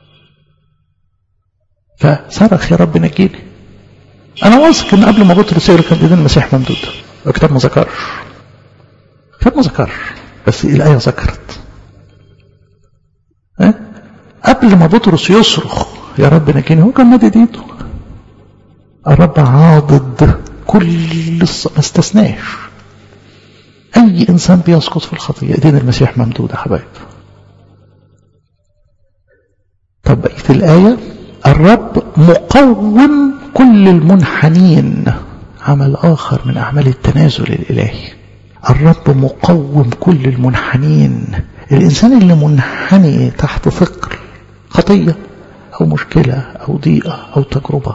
فصرخ يا رب نجيني أنا واثق إن قبل ما بطرس يغرق كان بإيدين المسيح ممدودة الكتاب ما ذكرش الكتاب ما ذكرش بس الآية ذكرت أه؟ قبل ما بطرس يصرخ يا رب نجيني هو كان مادد ايده الرب عاضد كل الص... ما استثناش اي انسان بيسقط في الخطيه ايدين المسيح ممدوده حبايب طب بقيه الايه الرب مقوم كل المنحنين عمل اخر من اعمال التنازل الالهي الرب مقوم كل المنحنين الإنسان اللي منحني تحت ثقل خطية أو مشكلة أو ضيقة أو تجربة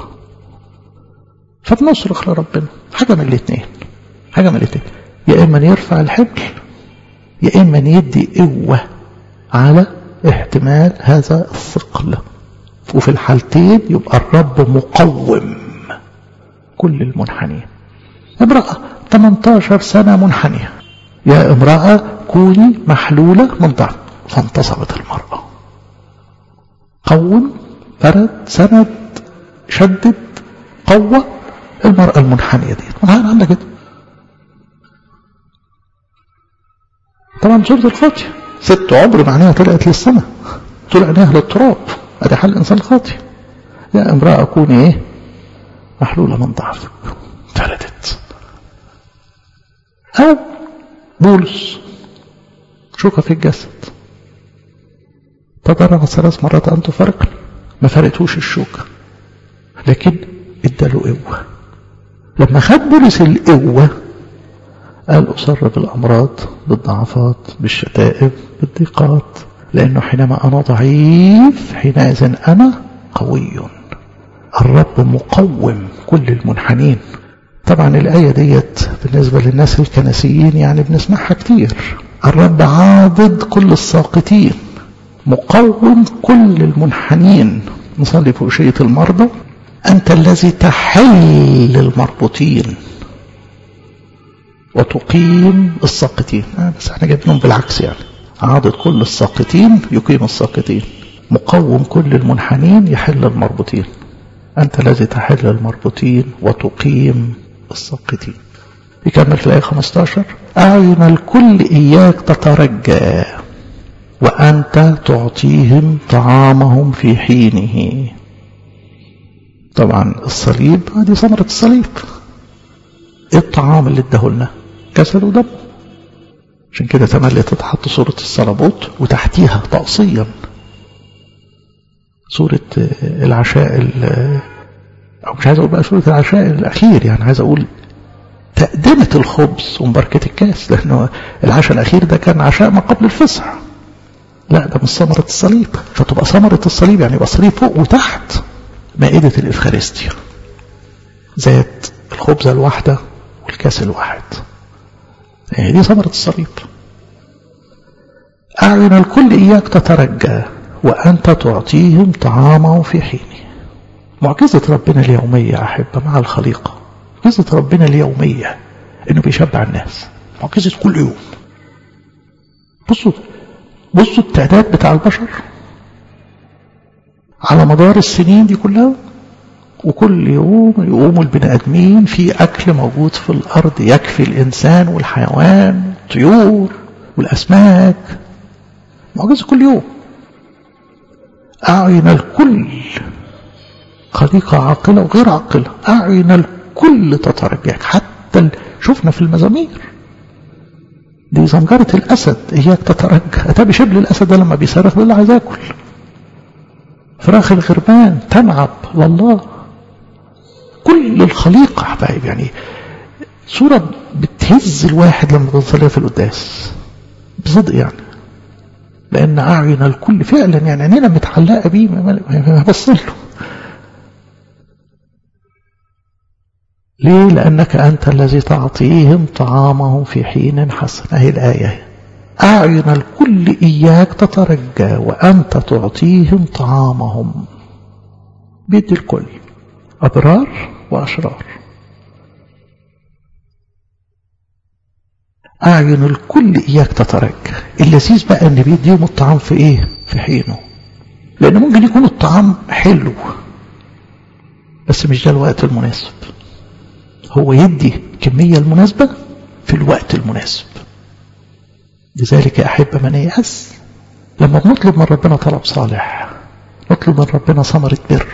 فبنصرخ لربنا حاجة من الاثنين حاجة من الاثنين يا إما يرفع الحمل يا إما يدي قوة على احتمال هذا الثقل وفي الحالتين يبقى الرب مقوم كل المنحنين امرأة 18 سنة منحنية يا امرأة كوني محلولة من ضعف فانتصبت المرأة قوم فرد سند شدد قوة المرأة المنحنية دي منحنية عندها كده طبعا سورة الخاطية ست عمر معناها طلعت للسماء طلع عينيها للتراب ادي حال الانسان الخاطئ يا امرأة كوني ايه محلولة من ضعفك فردت أو بولس شوكة في الجسد تضرع ثلاث مرات أن تفرقني ما فرقتوش الشوكة لكن اداله قوة لما خد بولس القوة قال أصر بالأمراض بالضعفات بالشتائم بالضيقات لأنه حينما أنا ضعيف حينئذ أنا قوي الرب مقوم كل المنحنين طبعا الآية ديت بالنسبة للناس الكنسيين يعني بنسمعها كتير الرب عاضد كل الساقطين مقوم كل المنحنين نصلي في أشية المرضى أنت الذي تحل المربوطين وتقيم الساقطين آه بس احنا جايبينهم بالعكس يعني عاضد كل الساقطين يقيم الساقطين مقوم كل المنحنين يحل المربوطين أنت الذي تحل المربوطين وتقيم الساقطين يكمل في الآية 15 أعين الكل إياك تترجى وأنت تعطيهم طعامهم في حينه طبعا الصليب هذه ثمرة الصليب ايه الطعام اللي اداهولنا جسد ودم عشان كده تملي تتحط صورة الصلبوت وتحتيها تقصيا صورة العشاء أو مش عايز أقول بقى صورة العشاء الأخير يعني عايز أقول تقدمة الخبز ومباركة الكاس لأنه العشاء الأخير ده كان عشاء ما قبل الفصح لا ده مش ثمرة الصليب فتبقى ثمرة الصليب يعني يبقى الصليب فوق وتحت مائدة الإفخارستيا ذات الخبزة الواحدة والكاس الواحد يعني دي ثمرة الصليب أعين الكل إياك تترجى وأنت تعطيهم طعامه في حينه معجزة ربنا اليومية أحبة مع الخليقة معجزة ربنا اليومية إنه بيشبع الناس معجزة كل يوم بصوا بصوا التعداد بتاع البشر على مدار السنين دي كلها وكل يوم يقوموا البني ادمين في اكل موجود في الارض يكفي الانسان والحيوان والطيور والاسماك معجزه كل يوم اعين الكل خليقه عاقله وغير عاقله اعين الكل تترجاك حتى شفنا في المزامير دي زنجرة الأسد إياك تترجى أتى شبل الأسد ده لما بيصرخ بيقول له عايز آكل فراخ الغربان تنعب والله كل الخليقة حبايب يعني صورة بتهز الواحد لما بنصليها في القداس بصدق يعني لأن أعين الكل فعلا يعني عينينا متعلقة بيه ما بص له ليه لأنك أنت الذي تعطيهم طعامهم في حين حسن أهي الآية أعين الكل إياك تترجى وأنت تعطيهم طعامهم بيد الكل أبرار وأشرار أعين الكل إياك تترجى اللذيذ بقى أن بيديهم الطعام في إيه في حينه لأن ممكن يكون الطعام حلو بس مش ده الوقت المناسب هو يدي الكمية المناسبة في الوقت المناسب لذلك يا أحب من يأس لما بنطلب من ربنا طلب صالح نطلب من ربنا ثمرة بر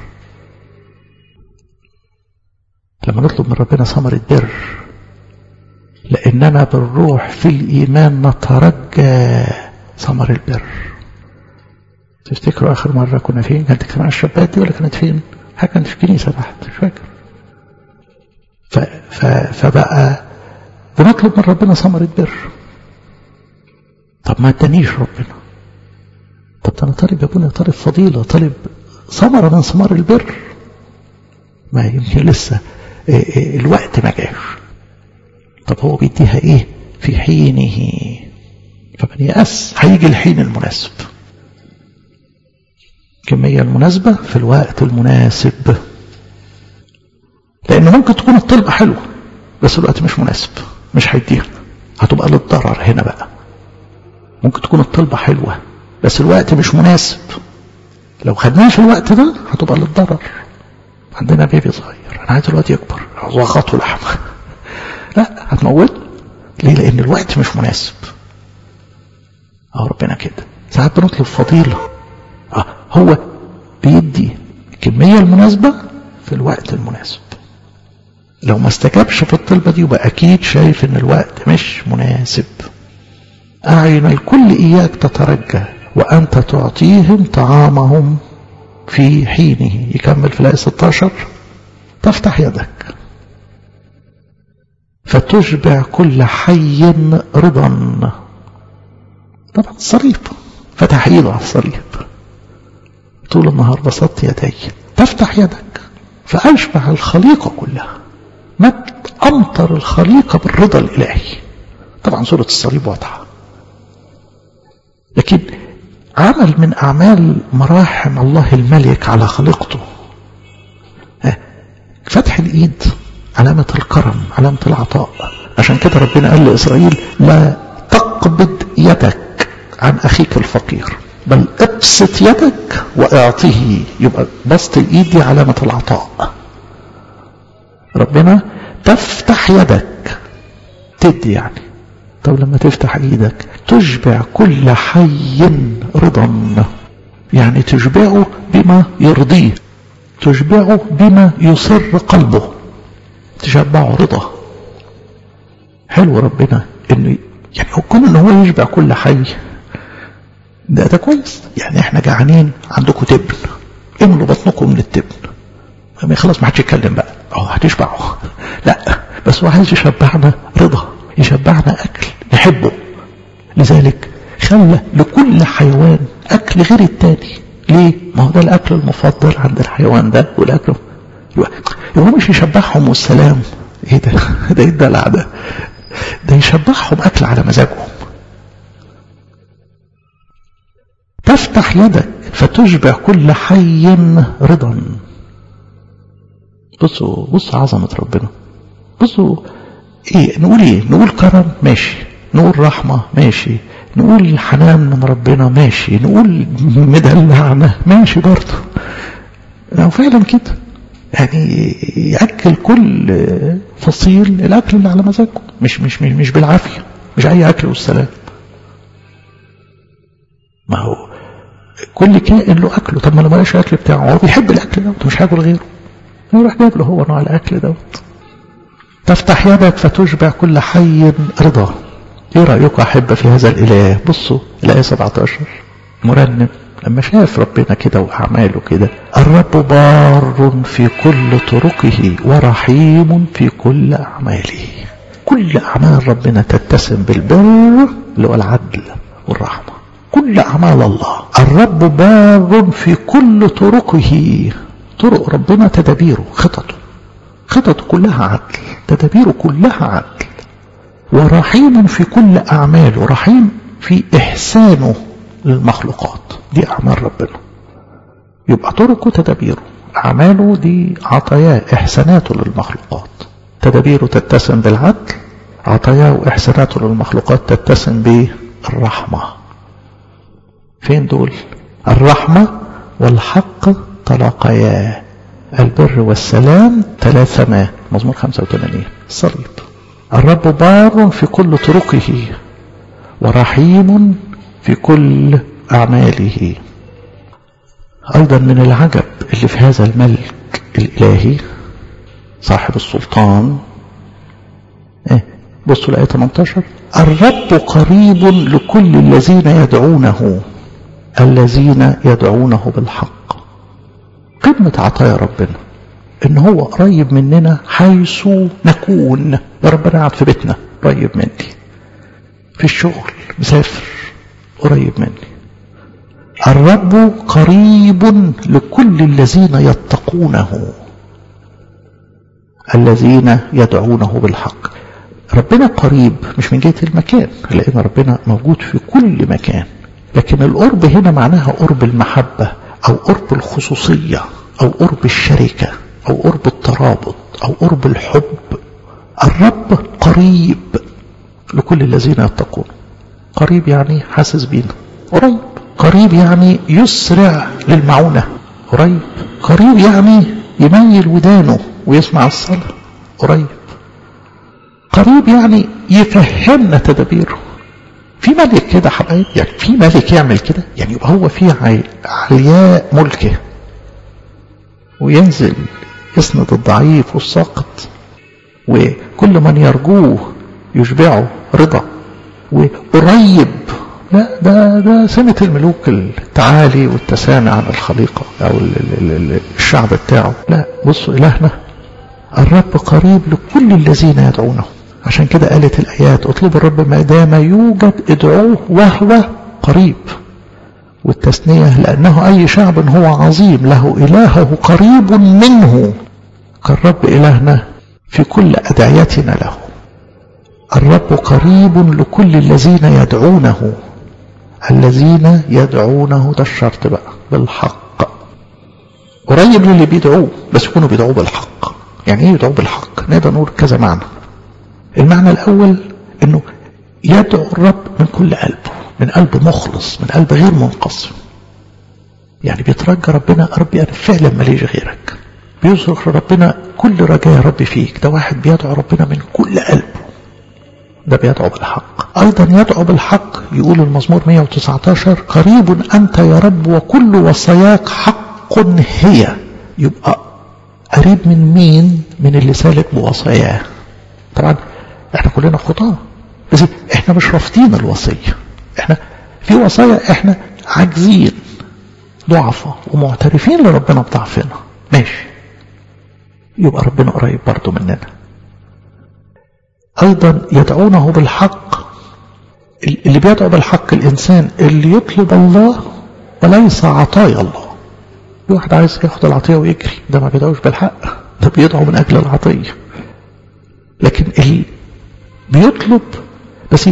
لما نطلب من ربنا ثمرة بر لأننا بالروح في الإيمان نترجى ثمر البر تفتكروا آخر مرة كنا فين كانت اجتماع الشابات دي ولا كانت فين حاجة كانت في كنيسة تحت مش فاكر ف... ف... فبقى بنطلب من ربنا ثمرة بر طب ما ادانيش ربنا طب ده انا طالب يا ابونا طالب فضيلة طالب ثمرة من ثمار البر ما يمكن لسه الوقت ما جاش طب هو بيديها ايه في حينه فمن يأس هيجي الحين المناسب الكمية المناسبة في الوقت المناسب لأن ممكن تكون الطلبة حلوة بس الوقت مش مناسب مش هيديها هتبقى للضرر هنا بقى ممكن تكون الطلبة حلوة بس الوقت مش مناسب لو خدناه في الوقت ده هتبقى للضرر عندنا بيبي صغير انا عايز الوقت يكبر عاوز اخطه لحمه لا هتموت ليه لان الوقت مش مناسب اه ربنا كده ساعات بنطلب فضيله اه هو بيدي الكميه المناسبه في الوقت المناسب لو ما استجابش في الطلبة دي يبقى أكيد شايف إن الوقت مش مناسب أعين الكل إياك تترجى وأنت تعطيهم طعامهم في حينه يكمل في الآية 16 تفتح يدك فتشبع كل حي رضا طبعا الصليب فتح ايده على الصليب طول النهار بسطت يدي تفتح يدك فأشبع الخليقة كلها ما أمطر الخليقة بالرضا الإلهي طبعا سورة الصليب واضحة لكن عمل من أعمال مراحم الله الملك على خليقته فتح الإيد علامة الكرم علامة العطاء عشان كده ربنا قال لإسرائيل لا تقبض يدك عن أخيك الفقير بل ابسط يدك واعطيه يبقى بسط الإيد دي علامة العطاء ربنا تفتح يدك تدي يعني طب لما تفتح ايدك تشبع كل حي رضا يعني تشبعه بما يرضيه تشبعه بما يسر قلبه تشبعه رضا حلو ربنا انه يعني هو كون ان هو يشبع كل حي ده ده كويس يعني احنا جعانين عندكم تبن املوا بطنكم من التبن خلاص ما حدش يتكلم بقى اه هتشبعوا لا بس هو عايز يشبعنا رضا يشبعنا اكل نحبه لذلك خلى لكل حيوان اكل غير التاني ليه ما هو ده الاكل المفضل عند الحيوان ده والاكل هو مش يشبعهم والسلام ايه ده ده ايه الدلع ده ده يشبعهم اكل على مزاجهم تفتح يدك فتشبع كل حي رضا بصوا بصوا عظمة ربنا بصوا ايه نقول ايه نقول كرم ماشي نقول رحمة ماشي نقول حنان من ربنا ماشي نقول مدلعنا ماشي برضه لو فعلا كده يعني ياكل كل فصيل الاكل اللي على مزاجه مش مش مش, مش بالعافيه مش اي اكل والسلام ما هو كل كائن له اكله طب ما لو ملاش الاكل بتاعه هو بيحب الاكل دوت مش هياكل غيره يروح جايب له هو نوع الاكل دوت تفتح يدك فتشبع كل حي رضا ايه رايكم احب في هذا الاله بصوا الايه 17 مرنم لما شاف ربنا كده واعماله كده الرب بار في كل طرقه ورحيم في كل اعماله كل اعمال ربنا تتسم بالبر اللي هو العدل والرحمه كل اعمال الله الرب بار في كل طرقه طرق ربنا تدابيره خططه خططه كلها عدل تدابيره كلها عدل ورحيم في كل اعماله رحيم في احسانه للمخلوقات دي أعمال ربنا يبقى طرقه تدابيره أعماله دي عطاياه إحساناته للمخلوقات تدابيره تتسم بالعدل عطاياه وإحساناته للمخلوقات تتسم بالرحمة فين دول الرحمة والحق تلاقيا البر والسلام تلاثما مزمور 85 الصليب الرب بار في كل طرقه ورحيم في كل أعماله أيضا من العجب اللي في هذا الملك الإلهي صاحب السلطان إيه بصوا الآية 18 الرب قريب لكل الذين يدعونه الذين يدعونه بالحق قمة عطايا ربنا ان هو قريب مننا حيث نكون يا ربنا قاعد في بيتنا قريب مني في الشغل مسافر قريب مني الرب قريب لكل الذين يتقونه الذين يدعونه بالحق ربنا قريب مش من جهة المكان لأن ربنا موجود في كل مكان لكن القرب هنا معناها قرب المحبة أو قرب الخصوصية أو قرب الشركة أو قرب الترابط أو قرب الحب الرب قريب لكل الذين يتقون قريب يعني حاسس بينا قريب قريب يعني يسرع للمعونة قريب قريب يعني يميل ودانه ويسمع الصلاة قريب قريب يعني يفهمنا تدابيره في ملك كده حبايب يعني في ملك يعمل كده يعني يبقى هو في علياء ملكه وينزل يسند الضعيف والساقط وكل من يرجوه يشبعه رضا وقريب لا ده ده سمة الملوك التعالي والتسامي عن الخليقة أو الشعب بتاعه لا بصوا إلهنا الرب قريب لكل الذين يدعونه عشان كده قالت الآيات اطلبوا الرب ما دام يوجد ادعوه وهو قريب والتثنية لأنه أي شعب هو عظيم له إلهه قريب منه كالرب إلهنا في كل أدعيتنا له الرب قريب لكل الذين يدعونه الذين يدعونه ده الشرط بقى بالحق قريب للي بيدعوه بس يكونوا بيدعوه بالحق يعني ايه يدعوه بالحق نقدر نقول كذا معنى المعنى الاول انه يدعو الرب من كل قلبه من قلب مخلص من قلب غير منقسم يعني بيترجى ربنا ربي انا فعلا ماليش غيرك بيصرخ ربنا كل رجاء يا ربي فيك ده واحد بيدعو ربنا من كل قلبه ده بيدعو بالحق أيضا يدعو بالحق يقول المزمور 119 قريب أنت يا رب وكل وصاياك حق هي يبقى قريب من مين من اللي سالك بوصاياه طبعا احنا كلنا خطاة بس احنا مش رافضين الوصية احنا في وصايا احنا عاجزين ضعفة ومعترفين لربنا بضعفنا ماشي يبقى ربنا قريب برضه مننا أيضا يدعونه بالحق اللي بيدعو بالحق الإنسان اللي يطلب الله وليس عطايا الله في واحد عايز ياخد العطية ويجري ده ما بيدعوش بالحق ده بيدعو من أجل العطية لكن اللي بيطلب بس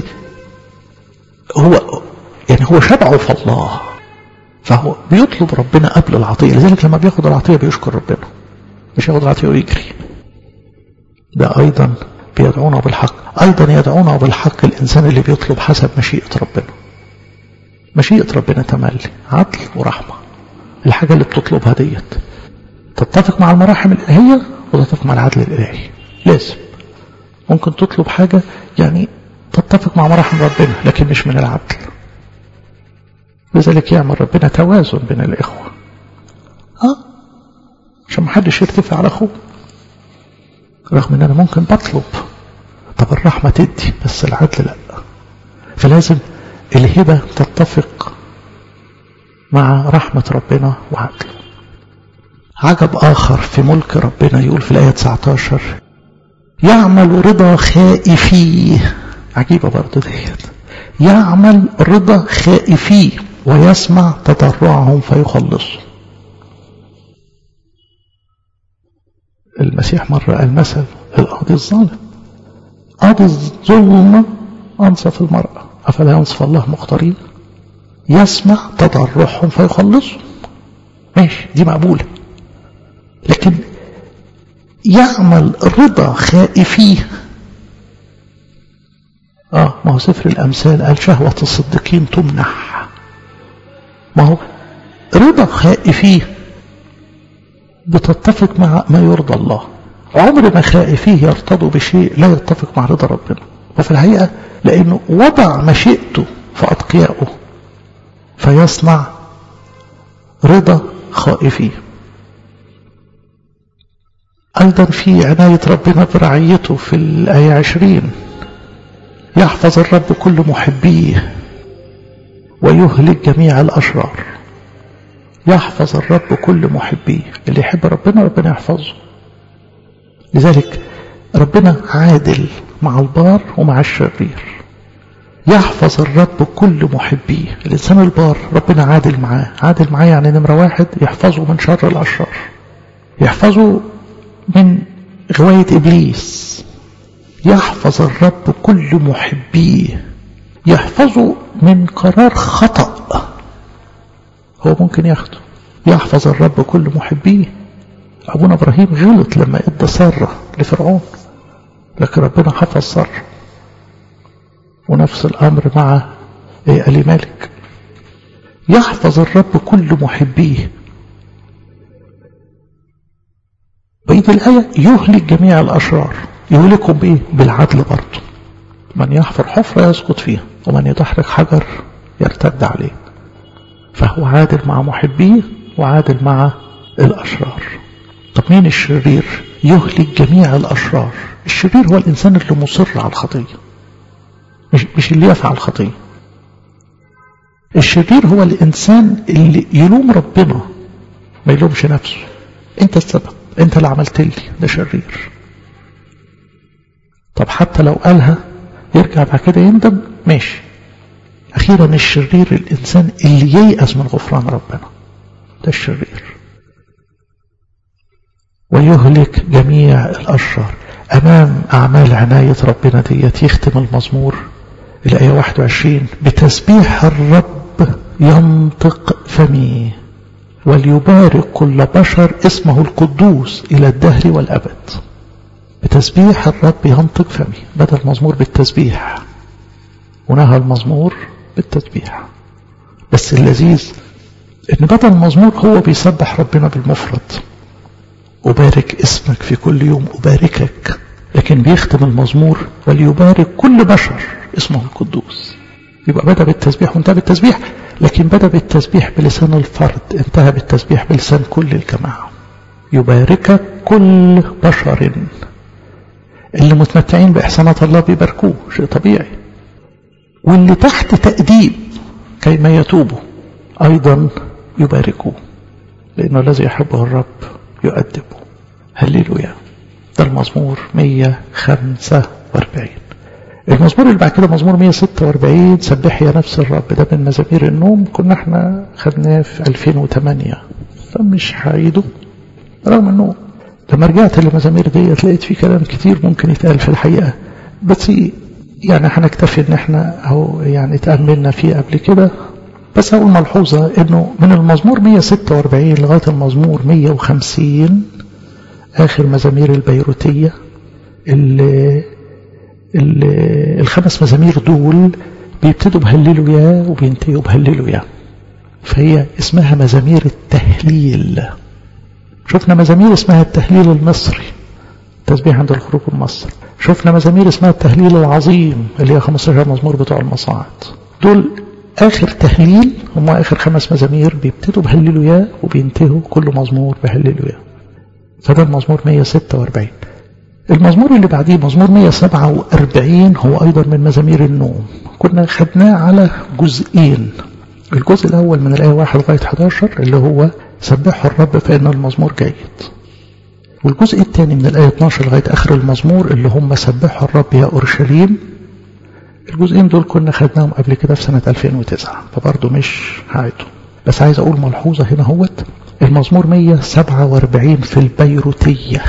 هو يعني هو شبعه في الله فهو بيطلب ربنا قبل العطية لذلك لما بياخد العطية بيشكر ربنا مش ياخد العطية ويجري ده أيضا بيدعونه بالحق أيضا يدعونه بالحق الإنسان اللي بيطلب حسب مشيئة ربنا مشيئة ربنا تملي عدل ورحمة الحاجة اللي بتطلبها ديت تتفق مع المراحم الإلهية وتتفق مع العدل الإلهي لازم ممكن تطلب حاجة يعني تتفق مع مراحم ربنا لكن مش من العدل لذلك يعمل ربنا توازن بين الإخوة اه عشان محدش يرتفع على أخوه رغم ان انا ممكن بطلب طب الرحمة تدي بس العدل لا فلازم الهبة تتفق مع رحمة ربنا وعدله عجب آخر في ملك ربنا يقول في الآية 19 يعمل رضا خائفيه عجيبة برضو ديت يعمل رضا خائفيه ويسمع تضرعهم فيخلصهم المسيح مرة قال مثل القاضي الظالم قاضي الظلم أنصف المرأة أفلا ينصف الله مختارين يسمع تضرعهم فيخلصهم ماشي دي مقبولة لكن يعمل رضا خائفيه اه ما هو سفر الأمثال قال شهوة الصديقين تمنح ما هو رضا خائفيه بتتفق مع ما يرضى الله عمر ما خائفيه يرتضوا بشيء لا يتفق مع رضا ربنا وفي الحقيقة لأنه وضع مشيئته في أتقيائه فيصنع رضا خائفيه أيضا في عناية ربنا برعيته في الآية عشرين يحفظ الرب كل محبيه ويهلك جميع الأشرار يحفظ الرب كل محبيه اللي يحب ربنا ربنا يحفظه لذلك ربنا عادل مع البار ومع الشرير يحفظ الرب كل محبيه الإنسان البار ربنا عادل معاه عادل معاه يعني نمرة واحد يحفظه من شر الأشرار يحفظه من غواية إبليس يحفظ الرب كل محبيه يحفظه من قرار خطأ هو ممكن ياخده يحفظ الرب كل محبيه أبونا إبراهيم غلط لما إدى سارة لفرعون لكن ربنا حفظ سارة ونفس الأمر مع ألي مالك يحفظ الرب كل محبيه بقية الآية يهلك جميع الأشرار يهلكهم بإيه؟ بالعدل برضه من يحفر حفرة يسقط فيها ومن يدحرج حجر يرتد عليه فهو عادل مع محبيه وعادل مع الأشرار طب مين الشرير يهلك جميع الأشرار الشرير هو الإنسان اللي مصر على الخطية مش, مش اللي يفعل الخطية الشرير هو الإنسان اللي يلوم ربنا ما يلومش نفسه انت السبب انت اللي عملت لي ده شرير طب حتى لو قالها يرجع بعد كده يندم ماشي اخيرا الشرير الانسان اللي ييأس من غفران ربنا ده الشرير ويهلك جميع الاشرار امام اعمال عناية ربنا ديت يختم المزمور الايه 21 بتسبيح الرب ينطق فمي وليبارك كل بشر اسمه القدوس إلى الدهر والأبد بتسبيح الرب ينطق فمي بدأ المزمور بالتسبيح ونهى المزمور بالتسبيح بس اللذيذ ان بدأ المزمور هو بيسبح ربنا بالمفرد أبارك اسمك في كل يوم أباركك لكن بيختم المزمور وليبارك كل بشر اسمه القدوس يبقى بدأ بالتسبيح وانتهى بالتسبيح لكن بدأ بالتسبيح بلسان الفرد انتهى بالتسبيح بلسان كل الجماعة يباركك كل بشر اللي متمتعين بإحسانات الله بيباركوه شيء طبيعي واللي تحت تأديب كيما يتوبوا أيضا يباركوه لأنه الذي يحبه الرب يؤدبه هللويا ده المزمور 145 المزمور اللي بعد كده مزمور 146 سبح يا نفس الرب ده من مزامير النوم كنا احنا خدناه في 2008 فمش هعيده رغم انه لما رجعت للمزامير دي لقيت فيه كلام كتير ممكن يتقال في الحقيقة بس يعني هنكتفي ان احنا اهو يعني اتأملنا فيه قبل كده بس هقول ملحوظة انه من المزمور 146 لغاية المزمور 150 اخر مزامير البيروتية اللي الخمس مزامير دول بيبتدوا بهللويا وبينتهوا بهللويا فهي اسمها مزامير التهليل شفنا مزامير اسمها التهليل المصري تسبيح عند الخروج من مصر شفنا مزامير اسمها التهليل العظيم اللي هي 15 مزمور بتوع المصاعد دول آخر تهليل هم آخر خمس مزامير بيبتدوا بهللويا وبينتهوا كل مزمور بهللويا فده المزمور 146 المزمور اللي بعديه مزمور 147 هو أيضا من مزامير النوم كنا خدناه على جزئين الجزء الأول من الآية 1 لغاية 11 اللي هو سبحوا الرب فإن المزمور جيد والجزء الثاني من الآية 12 لغاية آخر المزمور اللي هم سبحوا الرب يا أورشليم الجزئين دول كنا خدناهم قبل كده في سنة 2009 فبرضه مش هعيدهم بس عايز أقول ملحوظة هنا هوت المزمور 147 في البيروتية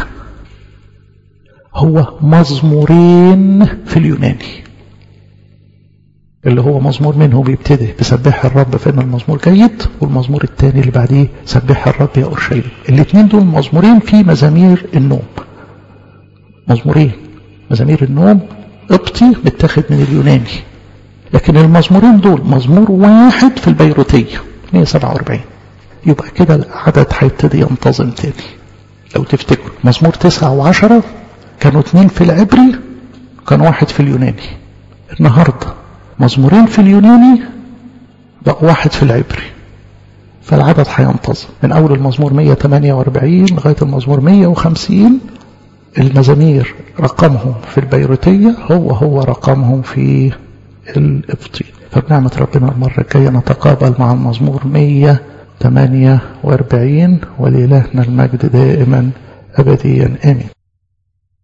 هو مزمورين في اليوناني اللي هو مزمور منه بيبتدي بسبح الرب فإن المزمور جيد والمزمور الثاني اللي بعديه سبح الرب يا أورشليم الاثنين دول مزمورين في مزامير النوم مزمورين مزامير النوم قبطي متاخد من اليوناني لكن المزمورين دول مزمور واحد في البيروتية 147 يبقى كده العدد هيبتدي ينتظم تاني لو تفتكروا مزمور تسعة وعشرة كانوا اثنين في العبري كان واحد في اليوناني النهاردة مزمورين في اليوناني بقى واحد في العبري فالعدد هينتظم من أول المزمور 148 لغاية المزمور 150 المزامير رقمهم في البيروتية هو هو رقمهم في الإبطي فبنعمة ربنا المرة الجاية نتقابل مع المزمور 148 ولإلهنا المجد دائما أبديا آمين